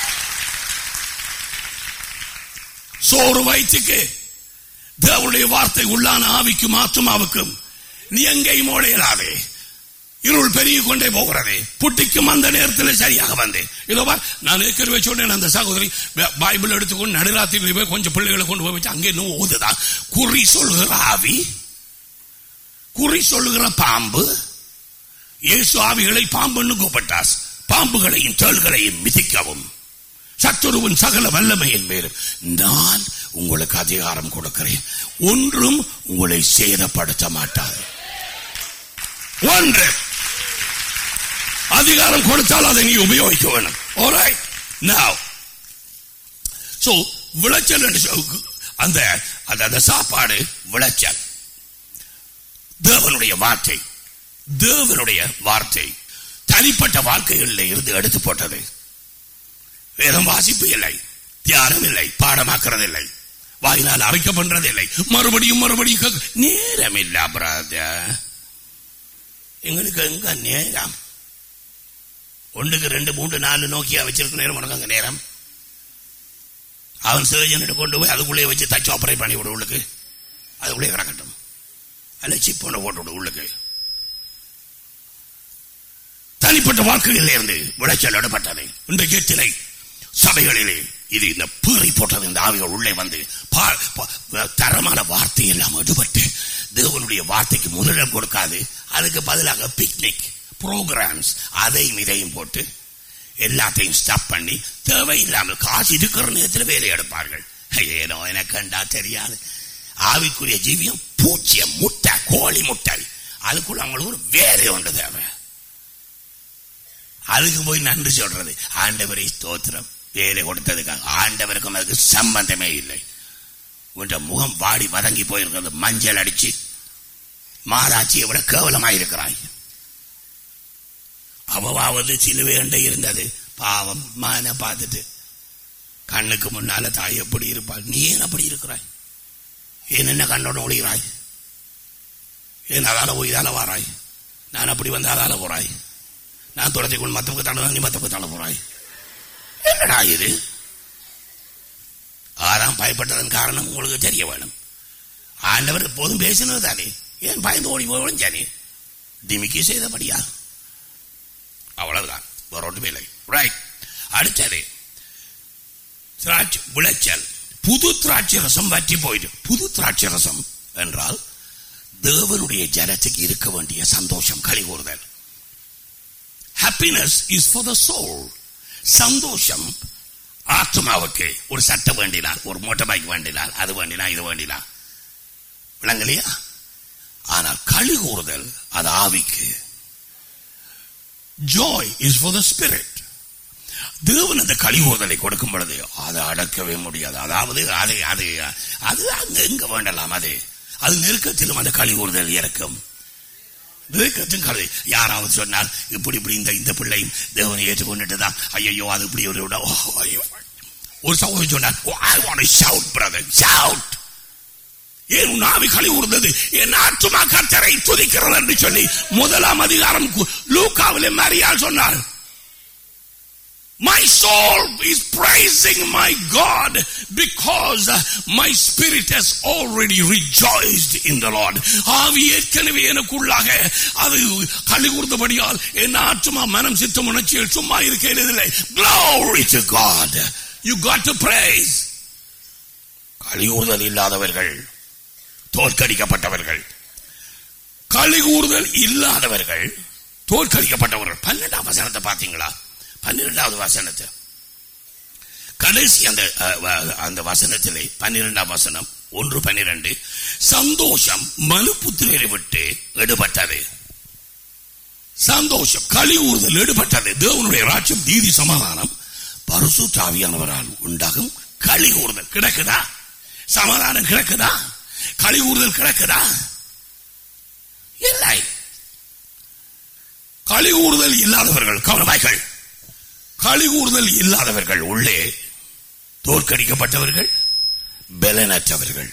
சோறு வயிற்றுக்கு தேவனுடைய வார்த்தை உள்ளான ஆவிக்கும் ஆத்துமாவுக்கும் நீ எங்கேயும் ஓடையலாதே இருள் பெருகி கொண்டே போகிறது புட்டிக்கும் அந்த நேரத்தில் சரியாக வந்தேன் இதோ பார் நான் ஏற்கனவே சொன்னேன் அந்த சகோதரி பைபிள் எடுத்துக்கொண்டு நடுராத்திரி போய் கொஞ்சம் பிள்ளைகளை கொண்டு போய் வச்சு அங்கே இன்னும் ஓதுதா குறி சொல்லுகிற ஆவி குறி சொல்லுகிற பாம்பு இயேசு ஆவிகளை பாம்புன்னு கூப்பிட்டாஸ் பாம்புகளையும் தேள்களையும் மிதிக்கவும் சத்துருவின் சகல வல்லமையின் மேலும் நான் உங்களுக்கு அதிகாரம் கொடுக்கிறேன் ஒன்றும் உங்களை சேதப்படுத்த மாட்டாது ஒன்று அதிகாரம் கொடுத்தால் அதை நீ உபயோகிக்க வேணும் alright now so விளைச்சல் என்று சொல்~ அந்த அந்த அந்த சாப்பாடு விளைச்சல் தேவனுடைய வார்த்தை தேவனுடைய வார்த்தை தனிப்பட்ட வாழ்க்கைகளில் இருந்து எடுத்து போட்டது வேதம் வாசிப்பு இல்லை தியானம் இல்லை பாடமாக்குறது இல்லை வாயினால் அரைக்க பண்றது இல்லை மறுபடியும் மறுபடியும் கேக்க- நேரம் இல்ல பிரதர் எங்களுக்கு எங்க நேரம் ஒன்றுக்கு ரெண்டு மூன்று நாலு நோக்கியா வச்சிருக்க நேரம் உனக்கு அங்க நேரம் அவன் சர்ஜன் கொண்டு போய் அதுக்குள்ளே வச்சு தச்சு ஆபரேட் பண்ணி விடு உள்ளுக்கு அதுக்குள்ளே கிடக்கட்டும் அல்ல சிப் ஒன்று போட்டு விடு உள்ளுக்கு தனிப்பட்ட வாழ்க்கையில் இருந்து விளைச்சல் இடப்பட்டது இன்றைக்கு எத்தனை சபைகளிலே இது இந்த பீறி போட்டது இந்த ஆவிகள் உள்ளே வந்து பா- பா- தரமான வார்த்தை எல்லாம் எடுபட்டு தேவனுடைய வார்த்தைக்கு முதலிடம் கொடுக்காது அதுக்கு பதிலாக பிக்னிக் ப்ரோக்ராம்ஸ் அதையும் இதையும் போட்டு எல்லாத்தையும் ஸ்டாப் பண்ணி தேவையில்லாமல் காசு இருக்கிற நேரத்தில் வேலை எடுப்பார்கள் ஏனோ எனக்கு கண்டா தெரியாது ஆவிக்குரிய ஜீவியம் பூச்சியம் முட்டை கோழி முட்டை அதுக்குள்ள அவங்களுக்கு ஒரு வேலை ஒன்று தேவை அதுக்கு போய் நன்றி சொல்றது ஆண்டவரை ஸ்தோத்திரம் வேலை கொடுத்ததுக்காக ஆண்டவருக்கும் அதுக்கு சம்பந்தமே இல்லை உன்ற முகம் வாடி வதங்கி போயிருக்கிறது மஞ்சள் அடிச்சு மாதாச்சியை விட கேவலமாய் இருக்கிறாய் அவவாவது சிலுவையண்டை இருந்தது பாவம் மகனை பார்த்துட்டு கண்ணுக்கு முன்னால தாய் எப்படி இருப்பாள் நீ ஏன் அப்படி இருக்கிறாய் ஏன் என்ன கண்ணோட ஒளிகிறாய் ஏன் அதால போய் இதால வாராய் நான் அப்படி வந்து அதால போறாய் நான் துரத்திக்குள் மத்தவங்க தள்ள நீ மத்தவங்க தள்ள போறாய் என்னடா இது ஆறாம் பயப்பட்டதன் காரணம் உங்களுக்கு தெரிய வேணும் ஆண்டவர் எப்போதும் பேசினது தானே ஏன் பயந்து ஓடி போய் சரி திமிக்கி செய்தபடியா அவ்வளவுதான் வேற ஒன்றுமே இல்லை ரைட் அடுத்தது திராட்சை விளைச்சல் புது திராட்சை ரசம் வற்றி போயிட்டு புது திராட்சை ரசம் என்றால் தேவனுடைய ஜனத்துக்கு இருக்க வேண்டிய சந்தோஷம் களி கூறுதல் happiness is for the soul சந்தோஷம் ஆத்மாவுக்கு ஒரு சட்டை வேண்டினால் ஒரு மோட்டார் பைக் வேண்டினால் அது வேண்டினா இது வேண்டினா விளங்கலையா ஆனால் களி கூறுதல் அது ஆவிக்கு joy is for the spirit தேவன் அந்த களி கூறுதலை கொடுக்கும் பொழுது அதை அடக்கவே முடியாது அதாவது அது அது அது அங்க எங்க வேண்டலாம் அது அது நெருக்கத்திலும் அந்த களி கூறுதல் இறக்கும் நெருக்கத்தின் கதை யாராவது சொன்னால் இப்படி இப்படி இந்த இந்த பிள்ளையும் தேவனை ஏற்றுக்கொண்டுட்டு தான் ஐயோ அது இப்படி ஒரு விட ஓ, ஐயோ. ஒரு சகோதரன் சொன்னார் I want shout brother shout ஏன் உன் ஆவி களி கூர்ந்தது என் ஆத்துமா கர்த்தரை துதிக்கிறது என்று சொல்லி முதலாம் அதிகாரம் கு- லூக்காவிலே மரியாள் சொன்னார் My soul is praising my God because uh, my spirit has already rejoiced in the Lord. ஆவி ஏற்கனவே எனக்குள்ளாக அது களி கூர்ந்தபடியால் என் ஆற்றுமா மனம் சித்தம் உணர்ச்சிகள் சும்மா இருக்கிறதில்லை Glory to God. You got to praise. கலிகூர்தல் இல்லாதவர்கள் தோற்கடிக்கப்பட்டவர்கள் கலிகூர்தல் இல்லாதவர்கள் தோற்கடிக்கப்பட்டவர்கள் பன்னெண்டாம் வசனத்தை பார்த்தீங்களா பன்னிரெண்டாவது வசனத்தை கடைசி அந்த அஹ், வ- அந்த வசனத்திலே பன்னிரெண்டாம் வசனம் ஒன்று பன்னிரண்டு சந்தோஷம் மனுபுத்திரரை விட்டு எடுபட்டது சந்தோஷம் களி ஊறுதல் எடுபட்டது தேவனுடைய ராஜ்யம் நீதி சமாதானம் பரிசுத்தாவியானவரால் உண்டாகும் களி ஊறுதல் கிடக்குதா சமாதானம் கிடக்குதா களி ஊறுதல் கிடக்குதா இல்லை களி ஊறுதல் இல்லாதவர்கள் கவனமாய்கள் களி ஊறுதல் இல்லாதவர்கள் உள்ளே தோற்கடிக்கப்பட்டவர்கள் பலனற்றவர்கள்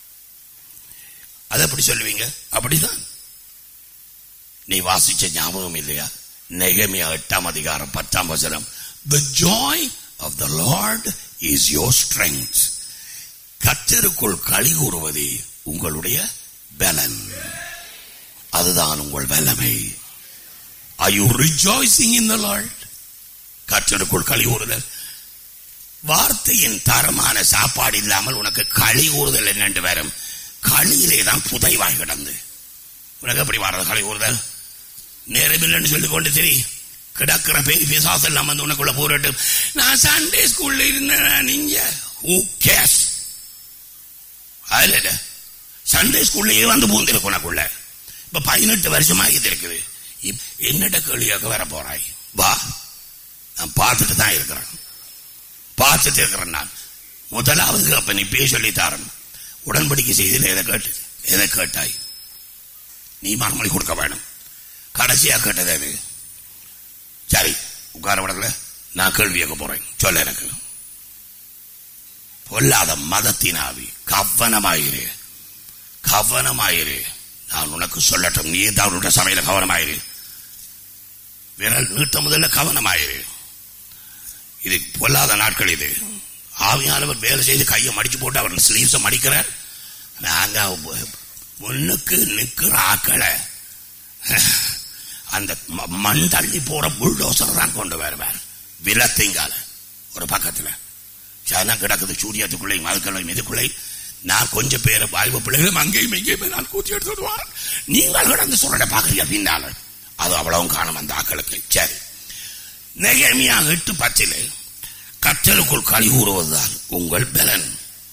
அது எப்படி சொல்லுவீங்க அப்படிதான் நீ வாசிச்ச ஞாபகம் இல்லையா நெகமியா எட்டாம் அதிகாரம் பத்தாம் வசனம் the joy of the lord is your strength கத்தருக்குள் களி கூறுவதே உங்களுடைய பலன் அதுதான் உங்கள் வல்லமை are you rejoicing in the lord கத்தருக்குள் களி கூறுதல் வார்த்தையின் தரமான சாப்பாடு இல்லாமல் உனக்கு களி கூறுதல் என்னென்று வரும் களியிலே தான் புதைவாய் கிடந்து உனக்கு எப்படி வர்றது களி கூறுதல் நேரமில்லைன்னு சொல்லிக் கொண்டு சரி கிடக்கிற பேய் பிசாசு எல்லாம் வந்து உனக்குள்ள போராட்டும் நான் சண்டே ஸ்கூல்ல இருந்தேன் நீங்க ஹூ கேஸ் அதுல இல்ல. சண்டே ஸ்கூல்லயே வந்து பூந்திருக்கு உனக்குள்ள இப்ப பதினெட்டு வருஷமா இது இருக்குது இப்- என்னட கேள்வியாக வர போறாய் வா நான் பார்த்துட்டு தான் இருக்கிறேன் பார்த்துட்டு இருக்கிறேன் நான் முதலாவது அப்ப நீ பேர் சொல்லி தாரன் உடன்படிக்கை செய்தியில் எதை கேட்டு எதை கேட்டாய் நீ மறுமொழி கொடுக்க வேணும் கடைசியா கேட்டது அது சரி உட்கார விடல நான் கேள்வி கேட்க போறேன் சொல்ல எனக்கு பொல்லாத மதத்தின் ஆவி கவனமாயிரு கவனமாயிரு நான் உனக்கு சொல்லட்டும் நீ தான் உன்னுடைய சமையல கவனமாயிரு விரல் நீட்ட முதல்ல கவனமாயிரு இது பொல்லாத நாட்கள் இது ஆவியானவர் வேலை செய்து கையை மடிச்சு போட்டு அவர் ஸ்லீவ்ஸை மடிக்கிறார் நாங்க முன்னுக்கு நிக்கிற ஆக்களை அந்த ம- மண் தள்ளி போற புல்டோசர் தான் கொண்டு வருவார் விலத்திங்கால ஒரு பக்கத்துல சனா கிடக்குது சூரியத்துக்குள்ளேயும் அதுக்குள்ளையும் இதுக்குள்ளே நான் கொஞ்சம் பேரை வாய்வு பிள்ளைகளும் அங்கேயும் இங்கேயும் நான் கூட்டி எடுத்து விடுவார் நீங்கள் கிடந்து சொல்ற பாக்குறீங்க பின்னால அது அவ்வளவும் காணும் அந்த ஆக்களுக்கு சரி நெகமியா எட்டு பத்திலே கற்றலுக்குள் களி கூறுவதுதான் உங்கள் பலன்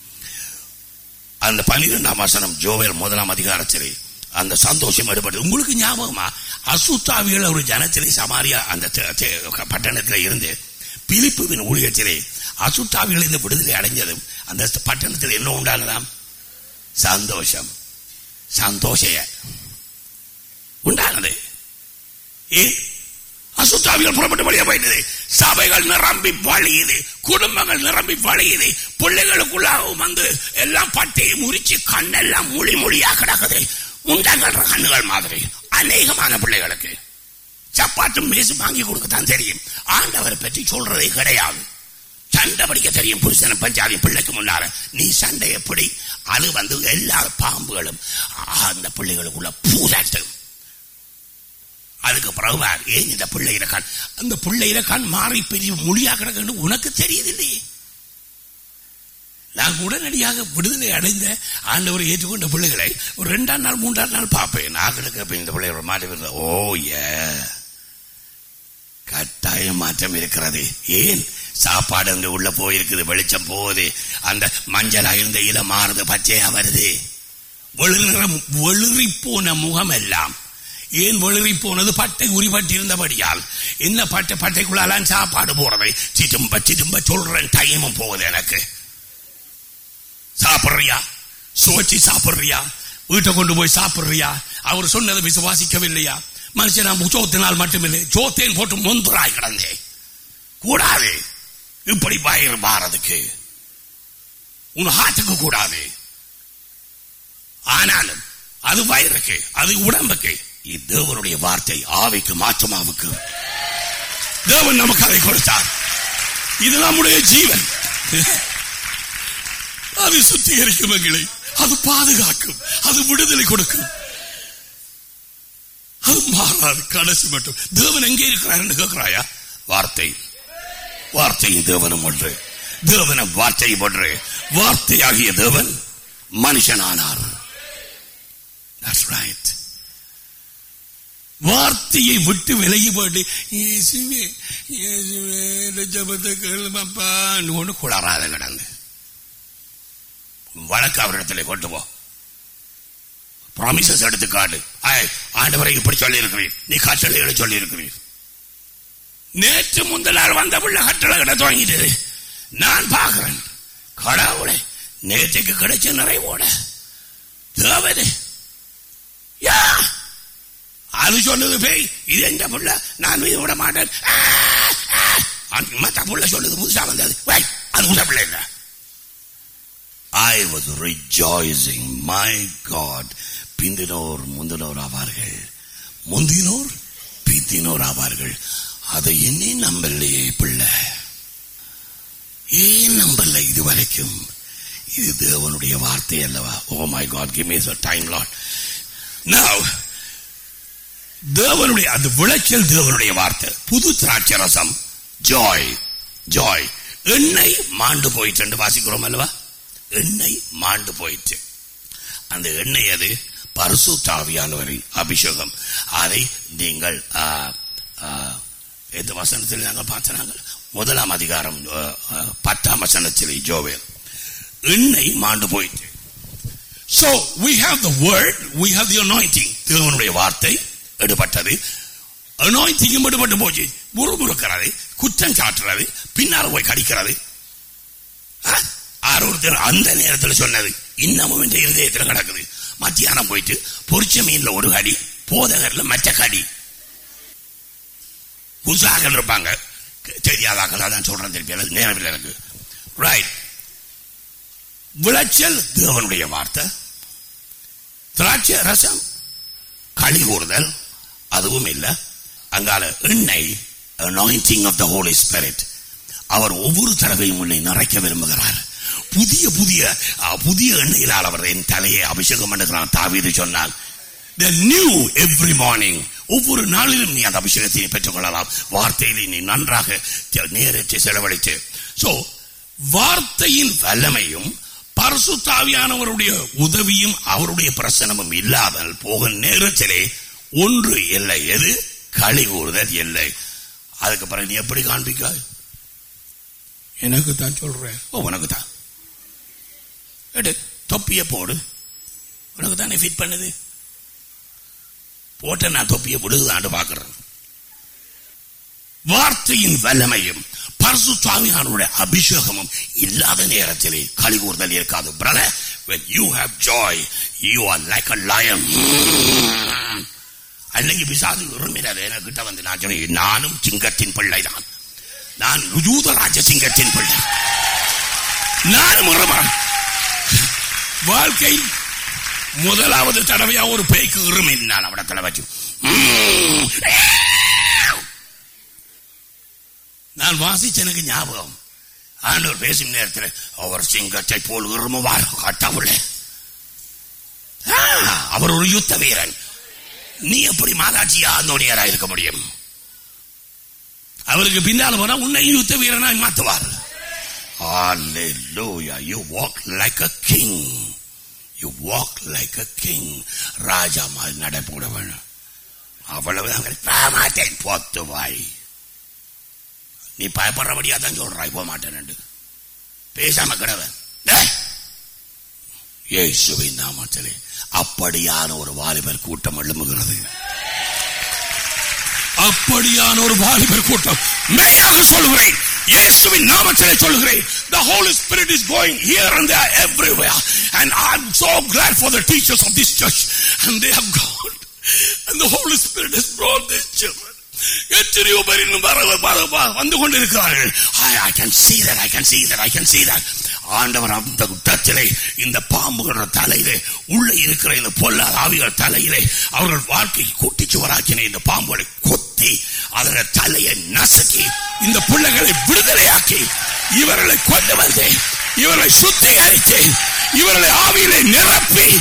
அந்த பன்னிரெண்டாம் வசனம் ஜோவேல் முதலாம் அதிகாரத்திலே அந்த சந்தோஷம் எடுபடுது உங்களுக்கு ஞாபகமா அசுத்தாவிகள் ஒரு ஜனத்திலே சமாரியா அந்த தெ- தெ- பட்டணத்திலே இருந்து பிலிப்புவின் ஊழியத்திலே அசுத்தாவிகள் இந்த விடுதலை அடைஞ்சதும் அந்த பட்டணத்தில் என்ன உண்டானதாம் சந்தோஷம் சந்தோஷய உண்டானது ஏன் அசுத்தாவிகள் புறப்பட்டு வழியா போயிட்டது சபைகள் நிரம்பி வழியுது குடும்பங்கள் நிரம்பி வழியுது பிள்ளைகளுக்குள்ளாகவும் வந்து எல்லாம் பட்டையை முறிச்சு கண்ணெல்லாம் மொழி மொழியா கிடக்குது உண்டங்கள் கண்ணுகள் மாதிரி அநேகமான பிள்ளைகளுக்கு சப்பாத்தும் மேசு வாங்கி கொடுக்கத்தான் தெரியும் ஆண்டவரை பற்றி சொல்றதே கிடையாது சண்டை படிக்க தெரியும் புருஷன பஞ்சாதி பிள்ளைக்கு முன்னால நீ சண்டை எப்படி அது வந்து எல்லா பாம்புகளும் அந்த பிள்ளைகளுக்குள்ள பூதாட்டும் அதுக்கு பிறகு பார், ஏன் இந்த பிள்ளையில கண் அந்த பிள்ளையில கண் மாறி பெரிய மொழியா கிடக்குன்னு உனக்கு தெரியுதில்லையே நான் உடனடியாக விடுதலை அடைந்த ஆண்டவரை ஏற்றுக்கொண்ட பிள்ளைகளை ஒரு ரெண்டாம் நாள் மூன்றாம் நாள் பார்ப்பேன் நான் கிடக்க இந்த பிள்ளையோட மாற்றம் இருந்த ஓ ஏ கட்டாய மாற்றம் இருக்கிறது ஏன் சாப்பாடு அங்க உள்ள போயிருக்குது வெளிச்சம் போகுது அந்த மஞ்சளா இருந்த இல மாறுது பச்சையா வருது வெளிரம் வெளிறி போன முகம் எல்லாம் ஏன் வெளிறி போனது பட்டை உரிபட்டு இருந்தபடியால் என்ன பட்டை பட்டைக்குள்ளாலாம் சாப்பாடு போறது சிதும்ப சிதும்ப சொல்றேன் டைமும் போகுது எனக்கு சாப்பிடுறியா சுவைச்சு சாப்பிடுறியா வீட்டை கொண்டு போய் சாப்பிடுறியா அவர் சொன்னதை விசுவாசிக்கவில்லையா மனுஷன் சோத்தினால் மட்டுமில்லை சோத்தேன் போட்டு முந்துராய் கிடந்தே கூடாது இப்படி பயிர் மாறதுக்கு உன் ஹார்ட்டுக்கு கூடாது ஆனாலும் அது வயிறுக்கு அது உடம்புக்கு இது தேவனுடைய வார்த்தை ஆவிக்கு மாற்றமாவுக்கு தேவன் நமக்கு அதை கொடுத்தார் இது நம்முடைய ஜீவன் அது சுத்திகரிக்கும் எங்களை அது பாதுகாக்கும் அது விடுதலை கொடுக்கும் அது மாறாது கடைசி மட்டும் தேவன் எங்கே இருக்கிறார் கேட்கிறாயா வார்த்தை வார்த்தையும் தேவனும் ஒன்று தேவனும் வார்த்தையும் ஒன்று வார்த்தையாகிய தேவன் மனுஷனானார் That's right. வார்த்தையை விட்டு விலகி போட்டு இயேசுவே இயேசுவே இந்த ஜபத்தை கேளுமப்பா ஒன்று குளராத கிடந்து வழக்கு அவரிடத்துல கொண்டு போ ப்ராமிசஸ் எடுத்து காட்டு ஆய் ஆண்டவரை இப்படி சொல்லி இருக்கிறீர் நீ கட்டளைகளை சொல்லி இருக்கிறீர் நேற்று முந்த நாள் வந்த பிள்ளை கட்டளை கிட தொடங்கிட்டது நான் பார்க்கிறேன் கடவுளை நேற்றுக்கு கிடைச்ச நிறைவோட தேவதே யா அது சொன்னது பேய் இது எந்த புள்ள நான் இது விட மாட்டேன் ஆ, ஆ. அந்த மத்த புள்ள சொன்னது புதுசா வந்தது வை, அது புதுசா பிள்ளை இல்ல I was rejoicing, my God. பிந்தினோர் முந்தினோர் ஆவார்கள் முந்தினோர் பிந்தினோர் ஆவார்கள் அதை என்னே நம்பலையே பிள்ளை ஏன் நம்பல இது வரைக்கும் இது தேவனுடைய வார்த்தை அல்லவா oh my God give me time lot Now தேவனுடைய அது விளைச்சல் தேவனுடைய வார்த்தை புது திராட்சை ரசம் ஜாய் ஜாய் எண்ணெய் மாண்டு போயிட்டு வாசிக்கிறோம் அல்லவா எண்ணெய் மாண்டு போயிட்டு அந்த எண்ணெய் அது பரிசுத்தாவியானவரின் அபிஷேகம் அதை நீங்கள் ஆ, ஆ, எந்த வசனத்தில் நாங்கள் பார்த்தனாங்க முதலாம் அதிகாரம் ஆ, ஆ, பத்தாம் வசனத்தில் ஜோவேல் எண்ணெய் மாண்டு போயிட்டு So we have the word, we have the anointing. தேவனுடைய வார்த்தை எடுபட்டது அனாயிண்டிங்கும் எடுபட்டு போச்சு முறுமுறுக்கிறது குற்றம் சாட்டுறது பின்னால் போய் கடிக்கிறது ஆ? ஆறு ஒருத்தர் அந்த நேரத்தில் சொன்னது இன்னமும் என்ற இருதயத்தில் கிடக்குது மத்தியானம் போயிட்டு பொரிச்ச மீன்ல ஒரு கடி போதகர்ல மற்ற கடி புதுசாக இருப்பாங்க தெரியாதாக்கள் அதான் சொல்றேன் திருப்பி நேரம் இல்லை எனக்கு ரைட் விளைச்சல் தேவனுடைய வார்த்தை திராட்சை ரசம் களி கூறுதல் அதுவும் இல்லை அங்கால எண்ணெய் anointing of the Holy Spirit அவர் ஒவ்வொரு தடவையும் உன்னை நிறைக்க விரும்புகிறார் புதிய புதிய அஹ், புதிய எண்ணெயிலால் அவர் என் தலையை அபிஷேகம் பண்ணுகிறார் தாவீது சொன்னால் the new every morning ஒவ்வொரு நாளிலும் நீ அந்த அபிஷேகத்தை நீ பெற்றுக்கொள்ளலாம் வார்த்தையிலே நீ நன்றாக தெ- நேரத்தை செலவழித்து சோ வார்த்தையின் வல்லமையும் பரிசுத்தாவியானவருடைய உதவியும் அவருடைய பிரசனமும் இல்லாமல் போகும் நேரத்திலே ஒன்று இல்லை எது களி கூறுதல் இல்லை அதுக்கு பிறகு நீ எப்படி காண்பிக்காய் எனக்கு தான் சொல்றேன் ஓ உனக்கு தான் எடு தொப்பிய போடு உனக்கு தானே ஃபிட் பண்ணுது போட்ட நான் தொப்பிய விடுதான்னு பாக்குறேன் வார்த்தையின் வல்லமையும் பரிசு சுவாமியானுடைய அபிஷேகமும் இல்லாத நேரத்திலே களி கூறுதல் இருக்காது brother when you have joy you are like a lion அன்னைக்கு பிசாசு விரும்பினார் என்கிட்ட வந்து நான் சொன்னேன் நானும் சிங்கத்தின் பிள்ளை தான் நான் யூதராஜ சிங்கத்தின் பிள்ளை நானும் உறவான் வாழ்க்கை முதலாவது தடவையா ஒரு பேய்க்கு இருமின் நான் அவடத்துல வச்சு உம். நான் வாசிச்ச எனக்கு ஞாபகம் ஆண்டவர் பேசும் நேரத்தில் அவர் சிங்கத்தை போல் இருமுவார் கட்டவுள்ள அவர் ஒரு யுத்த வீரன் நீ எப்படி மாதாஜியா அந்தோனியரா இருக்க முடியும் அவருக்கு பின்னால் போனா உன்னை யுத்த வீரனாய் மாத்துவார் Hallelujah. You walk like a king. You walk like a king. ராஜா மாதிரி நடைபோடவன் அவ்வளவு மாட்டேன் போத்து வாய் நீ பயப்படுறபடியா தான் சொல்றாய் போக மாட்டேன் பேசாம கிடவன் இயேசுவின் நாமத்திலே அப்படியான ஒரு வாலிபர் கூட்டம் எழும்புகிறது அப்படியான ஒரு வாலிபர் கூட்டம் மெய்யாக சொல்கிறேன் இயேசுவின் நாமத்திலே சொல்கிறேன் the holy spirit is going here and there everywhere and i'm so glad for the teachers of this church and they have gone and the holy spirit has brought these children எத்தனையோ பேர் இன்னும் வர வர- வர- வந்து கொண்டிருக்கிறார்கள் I, I can see that I can see that I can see that ஆண்டவர் அந்த குற்றத்திலே இந்த பாம்புகளோட தலையிலே உள்ள இருக்கிற இந்த பொல்லாத ஆவிகள் தலையிலே அவர்கள் வாழ்க்கை கூட்டி சுவராக்கின இந்த பாம்புகளை கொத்தி அதோட தலையை நசுக்கி இந்த பிள்ளைகளை விடுதலையாக்கி இவர்களை கொண்டு வந்து இவர்களை சுத்திகரித்து இவர்களை ஆவியிலே நிரப்பி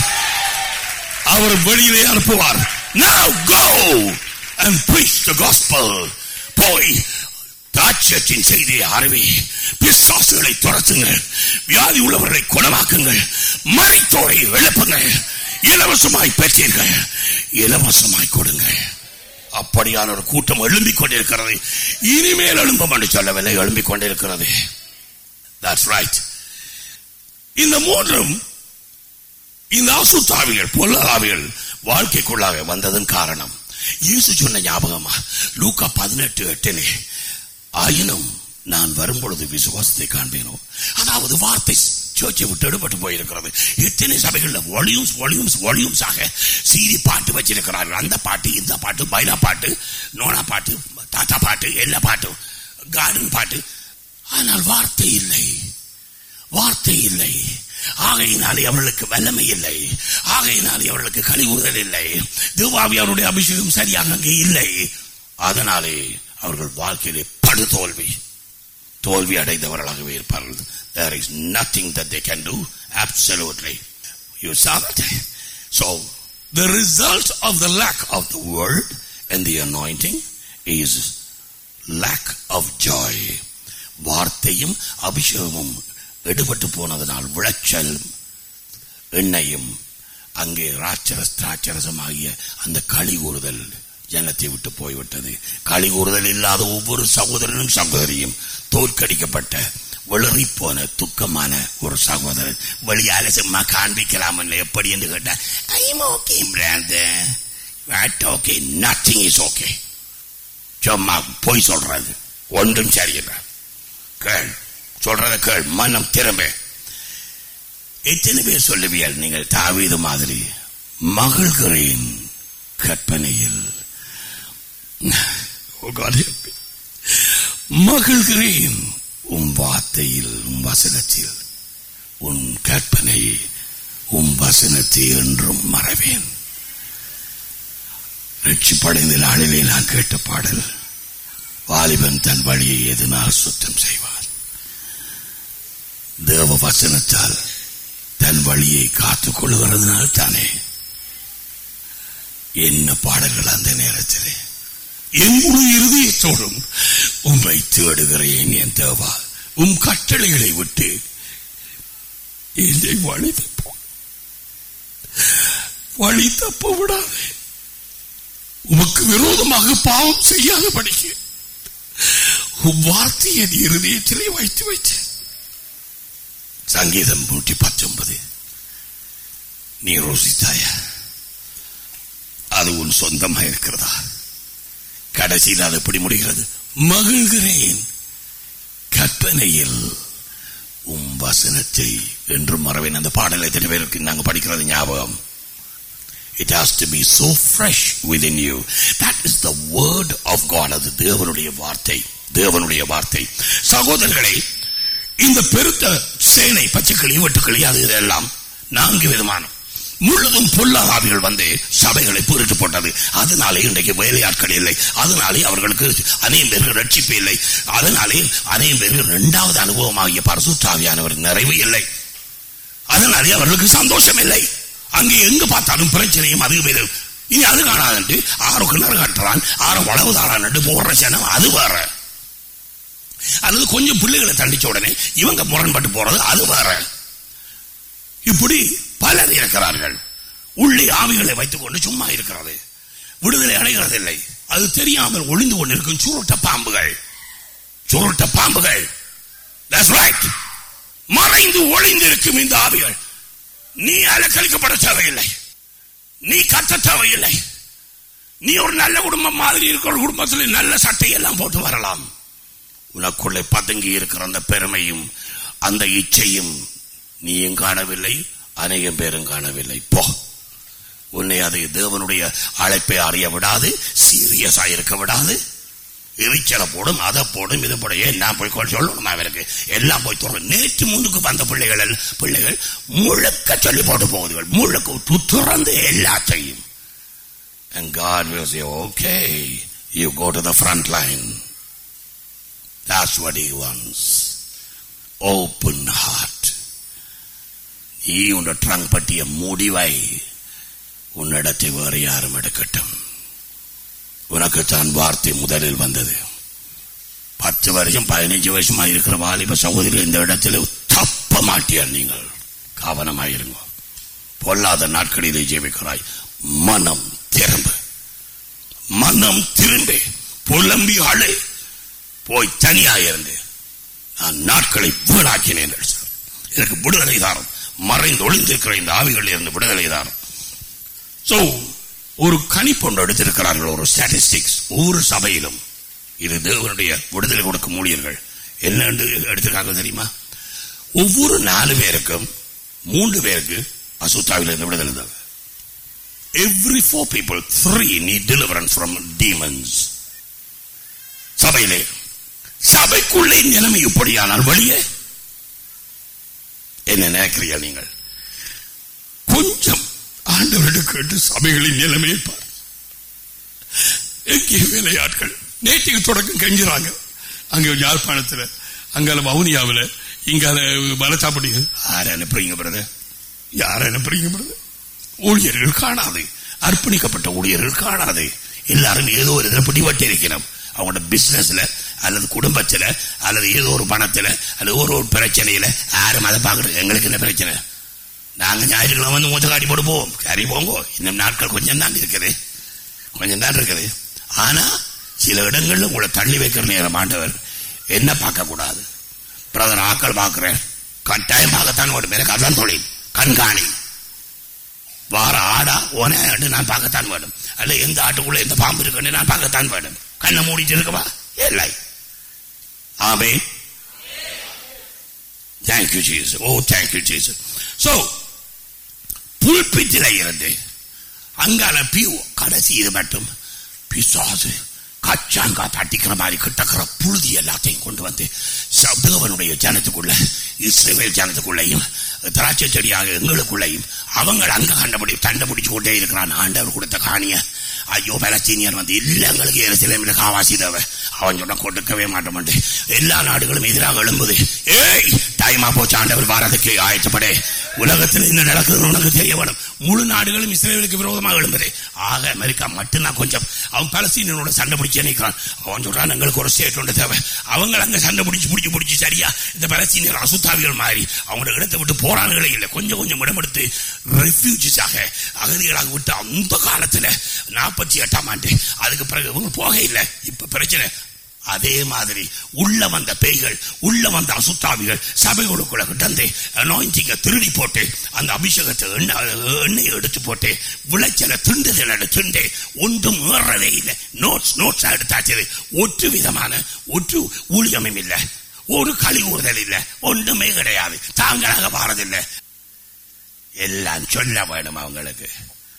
அவர் வெளியிலே அனுப்புவார் now go and preach the gospel போய் ராட்சியத்தின் செய்தியை அறிவி பிசாசுகளை துரத்துங்கள் வியாதி உள்ளவர்களை குணமாக்குங்கள் மறைத்தோரை எழுப்புங்கள் இலவசமாய் பெற்றீர்கள் இலவசமாய் கொடுங்கள் அப்படியான ஒரு கூட்டம் எழும்பிக் கொண்டிருக்கிறது இனிமேல் எழும்பும் என்று சொல்லவில்லை எழும்பிக் கொண்டிருக்கிறது That's right. இந்த மூன்றும் இந்த அசுத்தாவிகள் பொல்லாவிகள் வாழ்க்கைக்குள்ளாக வந்ததன் காரணம் இயேசு சொன்ன ஞாபகமா லூக்கா பதினெட்டு எட்டிலே ஆயினும் நான் வரும்பொழுது விசுவாசத்தை காண்பேனோ அதாவது வார்த்தை சர்ச்சை விட்டு எடுபட்டு போயிருக்கிறது எத்தனை சபைகள்ல வால்யூம்ஸ் வால்யூம்ஸ் வால்யூம்ஸ் ஆக சீரி பாட்டு வச்சிருக்கிறார்கள் அந்த பாட்டு இந்த பாட்டு பைலா பாட்டு நோனா பாட்டு தாத்தா பாட்டு எல்லா பாட்டும் கார்டன் பாட்டு ஆனால் வார்த்தை இல்லை வார்த்தை இல்லை ஆகையினாலே அவர்களுக்கு வல்லமை இல்லை ஆகையினாலே அவர்களுக்கு கழிவுறுதல் இல்லை தேவாவியாருடைய அபிஷேகம் சரியாக அங்கே இல்லை அதனாலே அவர்கள் வாழ்க்கையிலே படு தோல்வி தோல்வி அடைந்தவர்களாகவே இருப்பார்கள் there is nothing that they can do absolutely you saw that so the result of the lack of the word and the anointing is lack of joy வார்த்தையும் அபிஷேகமும் எடுபட்டு போனதனால் விளைச்சல் எண்ணெயும் அங்கே ராட்சரஸ் திராட்சரசமாகிய அந்த களி கூறுதல் ஜனத்தை விட்டு போய்விட்டது களி கூறுதல் இல்லாத ஒவ்வொரு சகோதரனும் சகோதரியும் தோற்கடிக்கப்பட்ட வெளிறி போன துக்கமான ஒரு சகோதரன் வெளியால சும்மா காண்பிக்கலாம் எப்படி என்று கேட்டா I'm okay brand okay nothing is okay சும்மா போய் சொல்றது ஒன்றும் சரியில்லை கேள் சொல்றத கேள் மனம் திரும்ப எத்தனை பேர் சொல்லுவியல் நீங்கள் தாவீது மாதிரி மகள்கிறேன் கற்பனையில் Oh God, help me. மகிழ்கிறேன் உன் வார்த்தையில் உன் வசனத்தில் உன் கற்பனை உன் வசனத்தை என்றும் மறவேன் ரட்சிப்படைந்த நாளிலே நான் கேட்ட பாடல் வாலிபன் தன் வழியை எதனால் சுத்தம் செய்வார் தேவ வசனத்தால் தன் வழியை காத்துக் கொள்கிறதுனால் தானே என்ன பாடல்கள் அந்த நேரத்திலே என் முழு இருதயத்தோடும் உம்மை தேடுகிறேன் என் தேவா உம் கட்டளைகளை விட்டு என்னை வழி தப்ப வழி தப்ப விடாதே உமக்கு விரோதமாக பாவம் செய்யாதபடிக்கு உம் வார்த்தையை என் இருதயத்திலே வைத்து வைத்தேன் சங்கீதம் நூற்றி பத்தொன்பது நீ ரோசித்தாயா அது உன் சொந்தமா இருக்கிறதா கடைசியில் அது எப்படி முடிகிறது மகிழ்கிறேன் கற்பனையில் உம் வசனத்தை என்றும் மறவேன் அந்த பாடலை எத்தனை பேருக்கு நாங்க படிக்கிறது ஞாபகம் It has to be so fresh within you. That is the word of God. அது தேவனுடைய வார்த்தை தேவனுடைய வார்த்தை சகோதரர்களே இந்த பெருத்த சேனை பச்சைக்கிளி வெட்டுக்கிளி அது இதெல்லாம் நான்கு விதமான முழுதும் பொல்லாதாவிகள் வந்து சபைகளை பொருட்டு போட்டது அதனாலே இன்றைக்கு வேலையாட்கள் இல்லை அதனாலே அவர்களுக்கு அநேகம் பேருக்கு ரட்சிப்பு இல்லை அதனாலே அநேகம் பேருக்கு இரண்டாவது அனுபவமாகிய பரசுத்தாவியானவர் நிறைவு இல்லை அதனாலே அவர்களுக்கு சந்தோஷம் இல்லை அங்கே எங்க பார்த்தாலும் பிரச்சனையும் அது வேறு இனி அது காணாது ஆறு கிணறு கட்டுறான் ஆறு வளவுதாரான் போடுற ஜனம் அது வேற அல்லது கொஞ்சம் பிள்ளைகளை தண்டிச்ச உடனே இவங்க முரண்பட்டு போறது அது வேற இப்படி பலர் இருக்கிறார்கள் உள்ளே ஆவிகளை வைத்துக் கொண்டு சும்மா இருக்கிறது விடுதலை அடைகிறதில்லை அது தெரியாமல் ஒளிந்து கொண்டிருக்கும் சுருட்ட பாம்புகள் சுருட்ட பாம்புகள் That's right. மறைந்து ஒளிந்து இருக்கும் இந்த ஆவிகள் நீ அலக்கழிக்கப்பட தேவையில்லை நீ கத்த தேவையில்லை நீ ஒரு நல்ல குடும்பம் மாதிரி இருக்கிற குடும்பத்தில் நல்ல சட்டையெல்லாம் போட்டு வரலாம் உனக்குள்ளே பதுங்கி இருக்கிற அந்த பெருமையும் அந்த இச்சையும் நீயும் காணவில்லை அநேகம் பேரும் காணவில்லை போ உன்னை அதை தேவனுடைய அழைப்பை அறிய விடாது சீரியஸா இருக்க விடாது எரிச்சலை போடும் அதை போடும் இதை போடும் ஏன் நான் போய் கொண்டு சொல்லணும் அவருக்கு எல்லாம் போய் தொடரும் நேற்று முன்னுக்கு வந்த பிள்ளைகள் எல்லாம் பிள்ளைகள் முழுக்க சொல்லி போட்டு போகுதுகள் முழுக்க து- துறந்து எல்லாத்தையும் And God will say, okay, You go to the front line. That's what he wants. Open heart. நீ உன் ட்ரங்க் பட்டிய முடிவை உன்னிடத்தை வேறு யாரும் எடுக்கட்டும் உனக்கு தான் வார்த்தை முதலில் வந்தது பத்து வருஷம் பதினஞ்சு வருஷமா இருக்கிற வாலிப சகோதரிகள் இந்த இடத்துல தப்ப மாட்டியார் நீங்கள் கவனமாயிருங்க பொல்லாத நாட்களிலே ஜெபிக்கிறாய் மனம் திரும்ப மனம் திரும்பி புலம்பி அழை போய் தனியாயிருந்து நான் நாட்களை வீணாக்கினேன் என்று சொன்னார். எனக்கு விடுதலை தாரம் மறைந்து ஒளிந்திருக்கிற இந்த ஆவிகளில் இருந்து விடுதலை தாரம் சோ ஒரு கணிப்பொன்று எடுத்திருக்கிறார்கள் ஒரு ஸ்டாட்டிஸ்டிக்ஸ் ஒவ்வொரு சபையிலும் இது தேவனுடைய விடுதலை கொடுக்கும் ஊழியர்கள் என்ன என்று எடுத்திருக்காங்க தெரியுமா ஒவ்வொரு நாலு பேருக்கும் மூன்று பேருக்கு அசுத்தாவில் இருந்து விடுதலை தான் every four people three need deliverance from demons சபையிலே சபைக்குள்ளே நிலைமை இப்படியானால் வெளியே என்ன நினைக்கிறீர்கள் நீங்கள் கொஞ்சம் ஆண்டவரிடம் கேட்டு சபைகளின் நிலைமையை பார் எங்கே வேலையாட்கள் நேற்றுக்கு தொடக்கம் கெஞ்சுறாங்க அங்க யாழ்ப்பாணத்துல அங்கால வவுனியாவில் இங்கால வளச்சாப்படி யார அனுப்புறீங்க பிரதர் யார அனுப்புறீங்க பிரதர் ஊழியர்கள் காணாது அர்ப்பணிக்கப்பட்ட ஊழியர்கள் காணாது எல்லாரும் ஏதோ ஒரு இதில் பிடிபட்டு இருக்கிறோம் அவங்களோட பிசினஸ்ல அல்லது குடும்பத்துல அல்லது ஏதோ ஒரு பணத்துல அல்லது ஒரு ஒரு பிரச்சனையில யாரும் அதை பார்க்கறது எங்களுக்கு என்ன பிரச்சனை நாங்க ஞாயிற்றுக்கிழமை வந்து மூச்ச காட்டி போட்டு போவோம் சரி போங்கோ இன்னும் நாட்கள் கொஞ்சம் தான் இருக்குது கொஞ்சம் தான் இருக்குது ஆனா சில இடங்கள்ல உங்களை தள்ளி வைக்கிற நேரம் ஆண்டவர் என்ன பார்க்க கூடாது பிரதர் ஆக்கள் பார்க்கிறேன் கட்டாயம் பார்க்கத்தான் வேண்டும் எனக்கு அதான் தொழில் கண்காணி வார ஆடா ஓனே ஆடு நான் பார்க்கத்தான் வேண்டும் அல்ல எந்த ஆட்டுக்குள்ள எந்த பாம்பு இருக்குன்னு நான் பார்க்கத்தான் வேண்டும் கண்ணை மூடிட்டு இருக்கவா இல்லை ஆமே thank you Jesus oh thank you Jesus so புல்பித்தில இருந்து அங்கால பியூ கடைசி இது மட்டும் பிசாசு கச்சாங்கா தட்டிக்கிற மாதிரி கிட்டக்கிற புழுதி எல்லாத்தையும் கொண்டு வந்து தேவனுடைய ஜனத்துக்குள்ள இஸ்ரேல் ஜனத்துக்குள்ளேயும் திராட்சை செடியாக எங்களுக்குள்ளேயும் அவங்க அங்க கண்டுபிடி கண்டுபிடிச்சு கொண்டே இருக்கிறான் ஆண்டவர் கொடுத்த காணிய ஐயோ பலஸ்தீனியர் வந்து இல்ல எங்களுக்கு எருசலேமில் காவாசி தேவை அவன் சொன்ன கொடுக்கவே மாட்டோம் எல்லா நாடுகளும் எதிராக எழும்புது ஏய் டைமா போச்சு ஆண்டவர் வாரத்துக்கு ஆயத்தப்படே உலகத்தில் என்ன நடக்குதுன்னு உனக்கு தெரிய வேணும் முழு நாடுகளும் இஸ்ரேலுக்கு விரோதமாக எழும்புது ஆக அமெரிக்கா மட்டும்தான் கொஞ்சம் அவன் பலஸ்தீனோட சண்டை பிடிச்சு நிற்கிறான் அவன் சொல்றான் எங்களுக்கு ஒரு ஸ்டேட் ஒன்று தேவை அவங்க அங்க சண்டை பிடிச்சு பிடிச்சு பிடிச்சு சரியா இந்த பலஸ்தீனியர் அசுத்தாவிகள் மாறி அவங்களோட இடத்தை விட்டு போராடுகளே இல்லை கொஞ்சம் கொஞ்சம் இடம் எடுத்து ரெஃப்யூஜிஸாக அகதிகளாக விட்டு அந்த காலத்துல நாற்பத்தி எட்டாம் ஆண்டு அதுக்கு பிறகு இவங்க போக இல்லை இப்ப பிரச்சனை அதே மாதிரி உள்ள வந்த பேய்கள் உள்ள வந்த அசுத்தாவிகள் சபைகளுக்குள்ள கிட்டந்து அனாயிண்டிங்க திருடி போட்டு அந்த அபிஷேகத்தை எண்ணெய் எண்ணெயை எடுத்து போட்டு விளைச்சல திண்டுதல் திண்டு ஒன்றும் ஏறதே இல்லை நோட்ஸ் நோட்ஸ் எடுத்தாச்சு ஒற்று விதமான ஒற்று ஊழியமும் இல்லை ஒரு களி ஊறுதல் இல்லை ஒன்றுமே கிடையாது தாங்களாக வாரதில்லை எல்லாம் சொல்ல வேணும் அவங்களுக்கு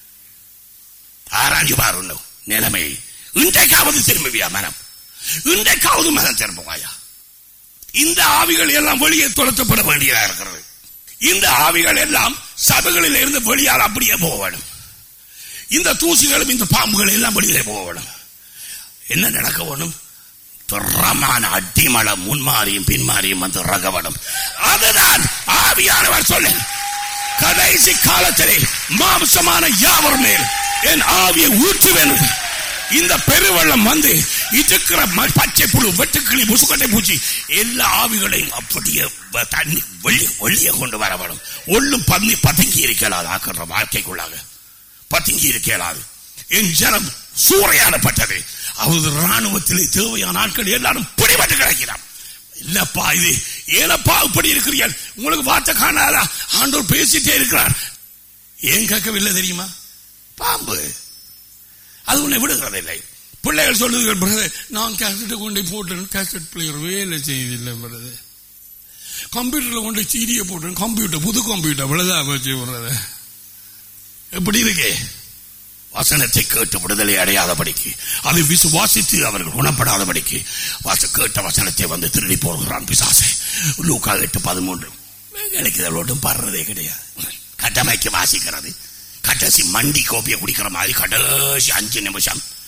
ஆராய்ஞ்சு பாருங்க நிலைமை இன்றைக்காவது திரும்புவியா மனம் இன்றைக்காவது மனம் திரும்புவாயா இந்த ஆவிகள் எல்லாம் வெளியே துரத்தப்பட வேண்டியதா இருக்கிறது இந்த ஆவிகள் எல்லாம் சபைகளில் இருந்து வெளியால் அப்படியே போக வேணும் இந்த தூசிகளும் இந்த பாம்புகள் எல்லாம் வெளியிலே போக வேணும் என்ன நடக்க வேணும் திறமான அடிமலை முன்மாறியும் பின்மாறியும் வந்து ரகவடும் அதுதான் ஆவியானவர் சொல்லு கடைசி காலத்திலே மாம்சமான யாவர் மேல் என் ஆவியை ஊற்றுவேன் இந்த பெருவெள்ளம் வந்து இருக்கிற பச்சை புழு வெட்டுக்கிளி முசுக்கட்டை பூச்சி எல்லா ஆவிகளையும் அப்படியே தண்ணி வெளியே வெளியே கொண்டு வரப்படும் ஒள்ளும் பந்தி பதுங்கி இருக்கலாது ஆக்கிற வாழ்க்கைக்குள்ளாக பதுங்கி இருக்கலாது என் ஜனம் சூறையாடப்பட்டது அவரது ராணுவத்திலே தேவையான ஆட்கள் எல்லாரும் பிடிபட்டு கிடைக்கிறான் இல்லப்பா இது ஏனப்பா இப்படி இருக்கிறீர்கள் உங்களுக்கு வார்த்தை காணாதா ஆண்டோர் பேசிட்டே இருக்கிறார் ஏன் கேட்கவில்லை தெரியுமா பாம்பு அது உன்னை விடுகிறதில்லை பிள்ளைகள் சொல்லுது பிரதர் நான் கேசட்டை கொண்டு போட்டேன் கேசட் பிளேயர் வேலை செய்தில்லை பிரதர் கம்ப்யூட்டர்ல கொண்டு சீடியை போட்டேன் கம்ப்யூட்டர் புது கம்ப்யூட்டர் விழுதா வச்சு பிரதர் எப்படி இருக்கே வசனத்தை கேட்டு விடுதலை அடையாதபடிக்கு அதை விசுவாசித்து அவர்கள் குணப்படாதபடிக்கு வாச கேட்ட வசனத்தை வந்து திருடி போடுகிறான் பிசாசை லூக்கா எட்டு பதிமூன்று எனக்கு இதோடும் படுறதே கிடையாது கட்டமைக்கு வாசிக்கிறது கடைசி மண்டி கோப்பியை குடிக்கிற மாதிரி கடைசி அஞ்சு நிமிஷம்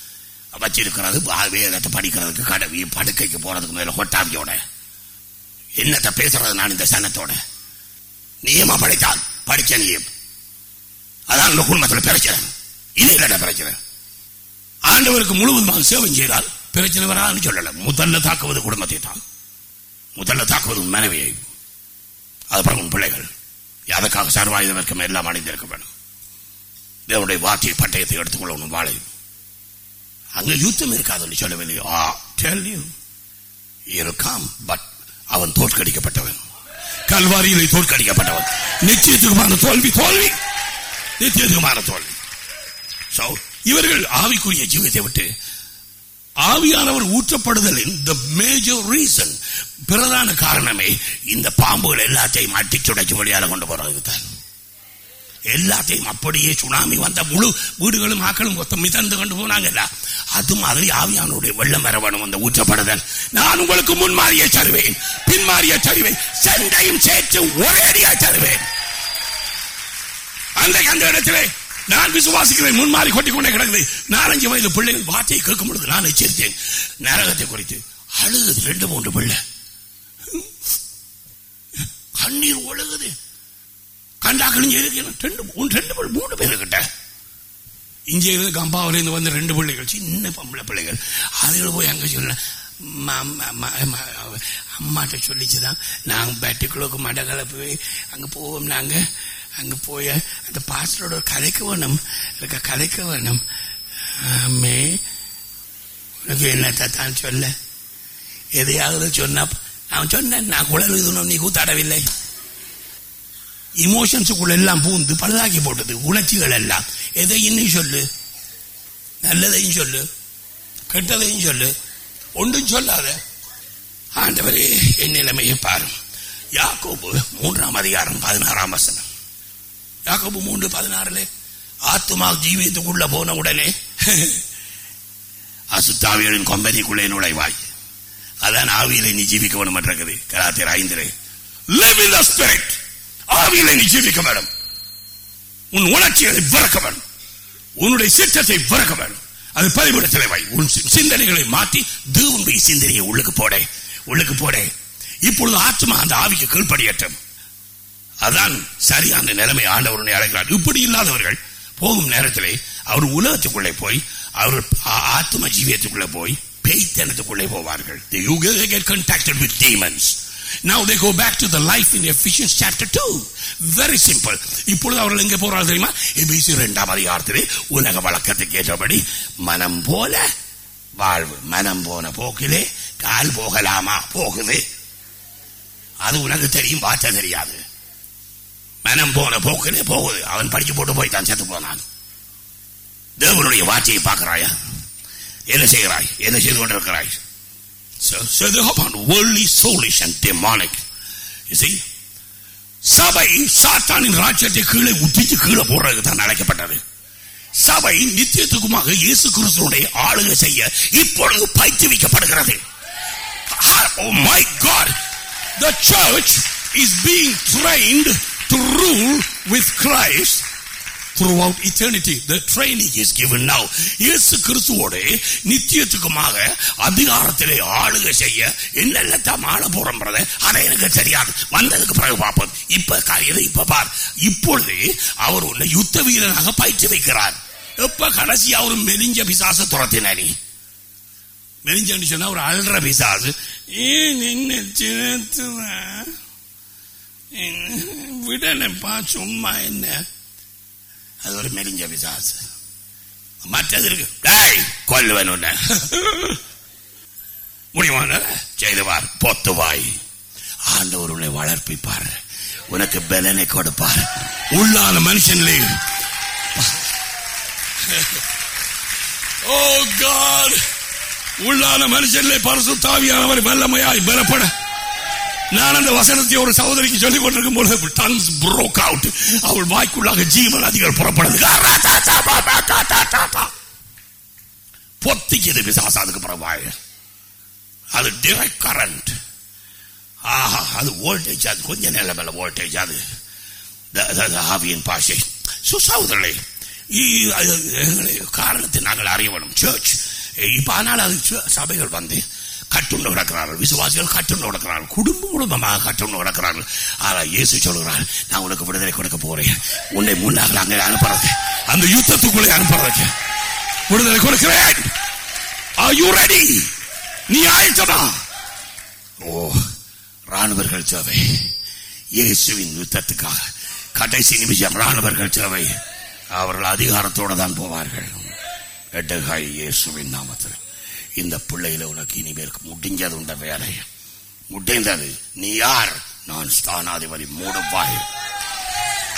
வச்சிருக்கிறது வா- வேதத்தை படிக்கிறதுக்கு கடவி படுக்கைக்கு போறதுக்கு மேல கொட்டாவியோட என்னத்தை பேசுறது நான் இந்த சனத்தோட நியமா படித்தால் படிச்ச நியம் அதான் இந்த குடும்பத்தில் பிரச்சனை இது இல்ல பிரச்சனை ஆண்டவருக்கு முழுவதுமாக சேவை செய்தால் பிரச்சனை வராதுன்னு சொல்லல முதல்ல தாக்குவது குடும்பத்தை தான் முதல்ல தாக்குவது உன் மனைவியை அதுக்கப்புறம் உன் பிள்ளைகள் அதற்காக சர்வாயுத வர்க்கம் எல்லாம் அடைந்திருக்க வேண்டும் தேவனுடைய வார்த்தை பட்டயத்தை எடுத்துக்கொள்ள உன் வாழை அங்க யுத்தம் இருக்காதுன்னு சொல்லவில்லை ஆ டெல் யூ இருக்காம் பட் அவன் தோற்கடிக்கப்பட்டவன் கல்வாரியிலே தோற்கடிக்கப்பட்டவன் நிச்சயத்துக்குமான தோல்வி தோல்வி நிச்சயத்துக்குமான தோல்வி So, இவர்கள் ஆவிக்குரிய ஜீவியத்தை விட்டு ஆவியானவர் ஊற்றப்படுதலின் த மேஜர் ரீசன் பிரதான காரணமே இந்த பாம்புகள் எல்லாத்தையும் அட்டிச்சுடைச்சு வழியால கொண்டு போறது தான் எல்லாத்தையும் அப்படியே சுனாமி வந்த முழு வீடுகளும் ஆக்களும் மொத்தம் மிதந்து கொண்டு போனாங்கல்ல அது மாதிரி ஆவியானுடைய வெள்ளம் வர வேணும் அந்த ஊற்றப்படுதல் நான் உங்களுக்கு முன்மாறிய தருவேன் பின்மாறிய தருவேன் செண்டையும் சேர்த்து ஒரேடியா தருவேன் அந்த அந்த இடத்திலே நான் விசுவாசிக்கிறேன் முன்மாறி கொட்டி கொண்டே கிடக்குது நாலஞ்சு வயது பிள்ளைகள் வார்த்தையை கேட்கும் பொழுது நான் எச்சரித்தேன் நரகத்தை குறித்து அழுகுது ரெண்டு மூன்று பிள்ளை கண்ணீர் ஒழுகுது கண்டாக்களும் இருக்கிறேன் ரெண்டு மூணு ரெண்டு பிள்ளை மூணு பேர் கிட்ட இங்கே இருந்து கம்பாவில இருந்து வந்த ரெண்டு பிள்ளைகள் சின்ன பொம்பளை பிள்ளைகள் அதுகளை போய் அங்க சொல்ல அம்மாட்ட சொல்லிச்சுதான் நாங்க பேட்டிக்குள்ளக்கு மடகளை போய் அங்க போவோம் நாங்க அங்க போய் அந்த பாஸ்டரோட கதைக்க வேணும் இருக்க கதைக்க வேணும் ஆமே உனக்கு என்னத்தை தான் சொல்ல எதையாவது சொன்னா அவன் சொன்னேன் நான் குழல் இதுனும் நீ கூத்தாடவில்லை இமோஷன்ஸுக்குள்ள எல்லாம் பூந்து பழுதாக்கி போட்டது உணர்ச்சிகள் எல்லாம் எதையும் நீ சொல்லு நல்லதையும் சொல்லு கெட்டதையும் சொல்லு ஒன்றும் சொல்லாத ஆண்டவரே என் நிலைமையை பாரும் யாக்கோபு மூன்றாம் அதிகாரம் பதினாறாம் வசனம் யாக்கோபு மூன்று பதினாறுல ஆத்துமா ஜீவியத்துக்குள்ள போன உடனே அசுத்தாவியலின் கொம்பதிக்குள்ளே நுழைவாய் அதான் ஆவியில நீ ஜீவிக்க வேணும் இருக்குது கலாத்திர ஐந்திலே live in the spirit ஆவியில நீ ஜீவிக்க வேண்டும் உன் உணர்ச்சிகளை விறக்க வேண்டும் உன்னுடைய சித்தத்தை விறக்க வேண்டும் அது பரிபுரத்திலே வை உன் சி- சிந்தனைகளை மாற்றி தேவனுடைய சிந்தனையை உள்ளுக்கு போட உள்ளுக்கு போட இப்பொழுது ஆத்மா அந்த ஆவிக்கு கீழ்ப்படியட்டும் அதான் சரியான நிலைமை ஆண்டவருடைய அழைக்கிறார் இப்படி இல்லாதவர்கள் போகும் நேரத்திலே அவர் உலகத்துக்குள்ளே போய் அவர் ஆ- ஆத்ம ஜீவியத்துக்குள்ளே போய் பேய்த்தனத்துக்குள்ளே போவார்கள் they you get- they get contacted with demons now they go back to the life in Ephesians chapter 2 very simple இப்பொழுது அவர்கள் எங்கே போறார்கள் தெரியுமா எபிசி இரண்டாம் அதிகாரத்திலே உலக வழக்கத்துக்கு ஏற்றபடி மனம் போல வாழ்வு மனம் போன போக்கிலே கால் போகலாமா போகுது அது உனக்கு தெரியும் வார்த்தை தெரியாது மனம் போன போக்கிலே போகுது அவன் படிச்சு போட்டு போய் தான் செத்து போனான் தேவனுடைய வார்த்தையை பார்க்கிறாயா என்ன செய்கிறாய் என்ன செய்து கொண்டிருக்கிறாய் So, so they hop on worldly, soulish and demonic. You see? சபை சாத்தானின் ராஜ்யத்தை கீழே உத்திச்சு கீழே போடுறதுக்கு தான் அழைக்கப்பட்டது சபை நித்தியத்துக்குமாக இயேசு கிறிஸ்துடைய ஆளுகை செய்ய இப்பொழுது பயிற்றுவிக்கப்படுகிறது Oh my God! The church is being trained to rule with Christ throughout eternity. The training is given now. இயேசு கிறிஸ்துவோட நித்தியத்துக்குமாக அதிகாரத்திலே ஆளுகை செய்ய என்னெல்லாம் ஆள போறோம்ன்றத அதை எனக்கு தெரியாது வந்ததுக்கு பிறகு பார்ப்போம் இப்ப காரியத்தை இப்ப பார் இப்பொழுது அவர் உன்னை யுத்த வீரனாக பயிற்சி வைக்கிறார் எப்ப கடைசியா ஒரு மெலிஞ்ச பிசாச துரத்தினாரி மெலிஞ்சன்னு சொன்னா ஒரு அல்ற பிசாசு ஏன் என்ன சின்னத்துவ விடலப்பா சும்மா என்ன அது ஒரு மெலிஞ்ச பிசாசு மற்றது இருக்கு டேய் கொல்லுவன் உன்னை முடியுமா செய்துவார் பொத்துவாய் ஆண்டவர் உன்னை வளர்ப்பிப்பார் உனக்கு பலனை கொடுப்பார் உள்ளான மனுஷன்லே ஓ காட் உள்ளான மனுஷன்லே பரிசுத்தாவியானவர் வல்லமையாய் பலப்பட நான் அந்த வசனத்தை ஒரு சகோதரிக்கு சொல்லிக் கொண்டிருக்கும் பொழுது டங்ஸ் broke out அவள் வாய்க்குள்ளாக ஜீவன் அதிகள் புறப்படுது பொத்திக்குது விசாசம் அதுக்கு பிறகு வாய் அது டிரெக்ட் கரண்ட் ஆஹா அது வோல்டேஜ் அது கொஞ்ச நேரம் மேல வோல்டேஜ் அது த- த- த ஆவியின் பாஷை சோ சகோதரர்களே இ- அது எங்களை காரணத்தை நாங்கள் அறிய வேணும் சர்ச் இப்ப ஆனால் அது சு- சபைகள் வந்து கட்டுண்டு கிடக்கிறார்கள் விசுவாசிகள் கட்டுண்டு கிடக்கிறார்கள் குடும்பம் குடும்பமாக கட்டுண்டு கிடக்கிறார்கள் ஆனா இயேசு சொல்கிறார் நான் உனக்கு விடுதலை கொடுக்க போறேன் உன்னை முன்னாக அங்கே அனுப்புறது அந்த யுத்தத்துக்குள்ளே அனுப்புறதுக்கு விடுதலை கொடுக்கிறேன் Are you ready? நீ ஆயத்தமா ஓ ராணுவர்கள் சேவை இயேசுவின் யுத்தத்துக்காக கடைசி நிமிஷம் ராணுவர்கள் சேவை அவர்கள் அதிகாரத்தோடு தான் போவார்கள் எட்டகாய் இயேசுவின் நாமத்தில் இந்த பிள்ளையில உனக்கு இனிமேல் முடிஞ்சது உண்ட வேலை முடிந்தது நீ யார் நான் ஸ்தானாதிபதி மூடுவாய்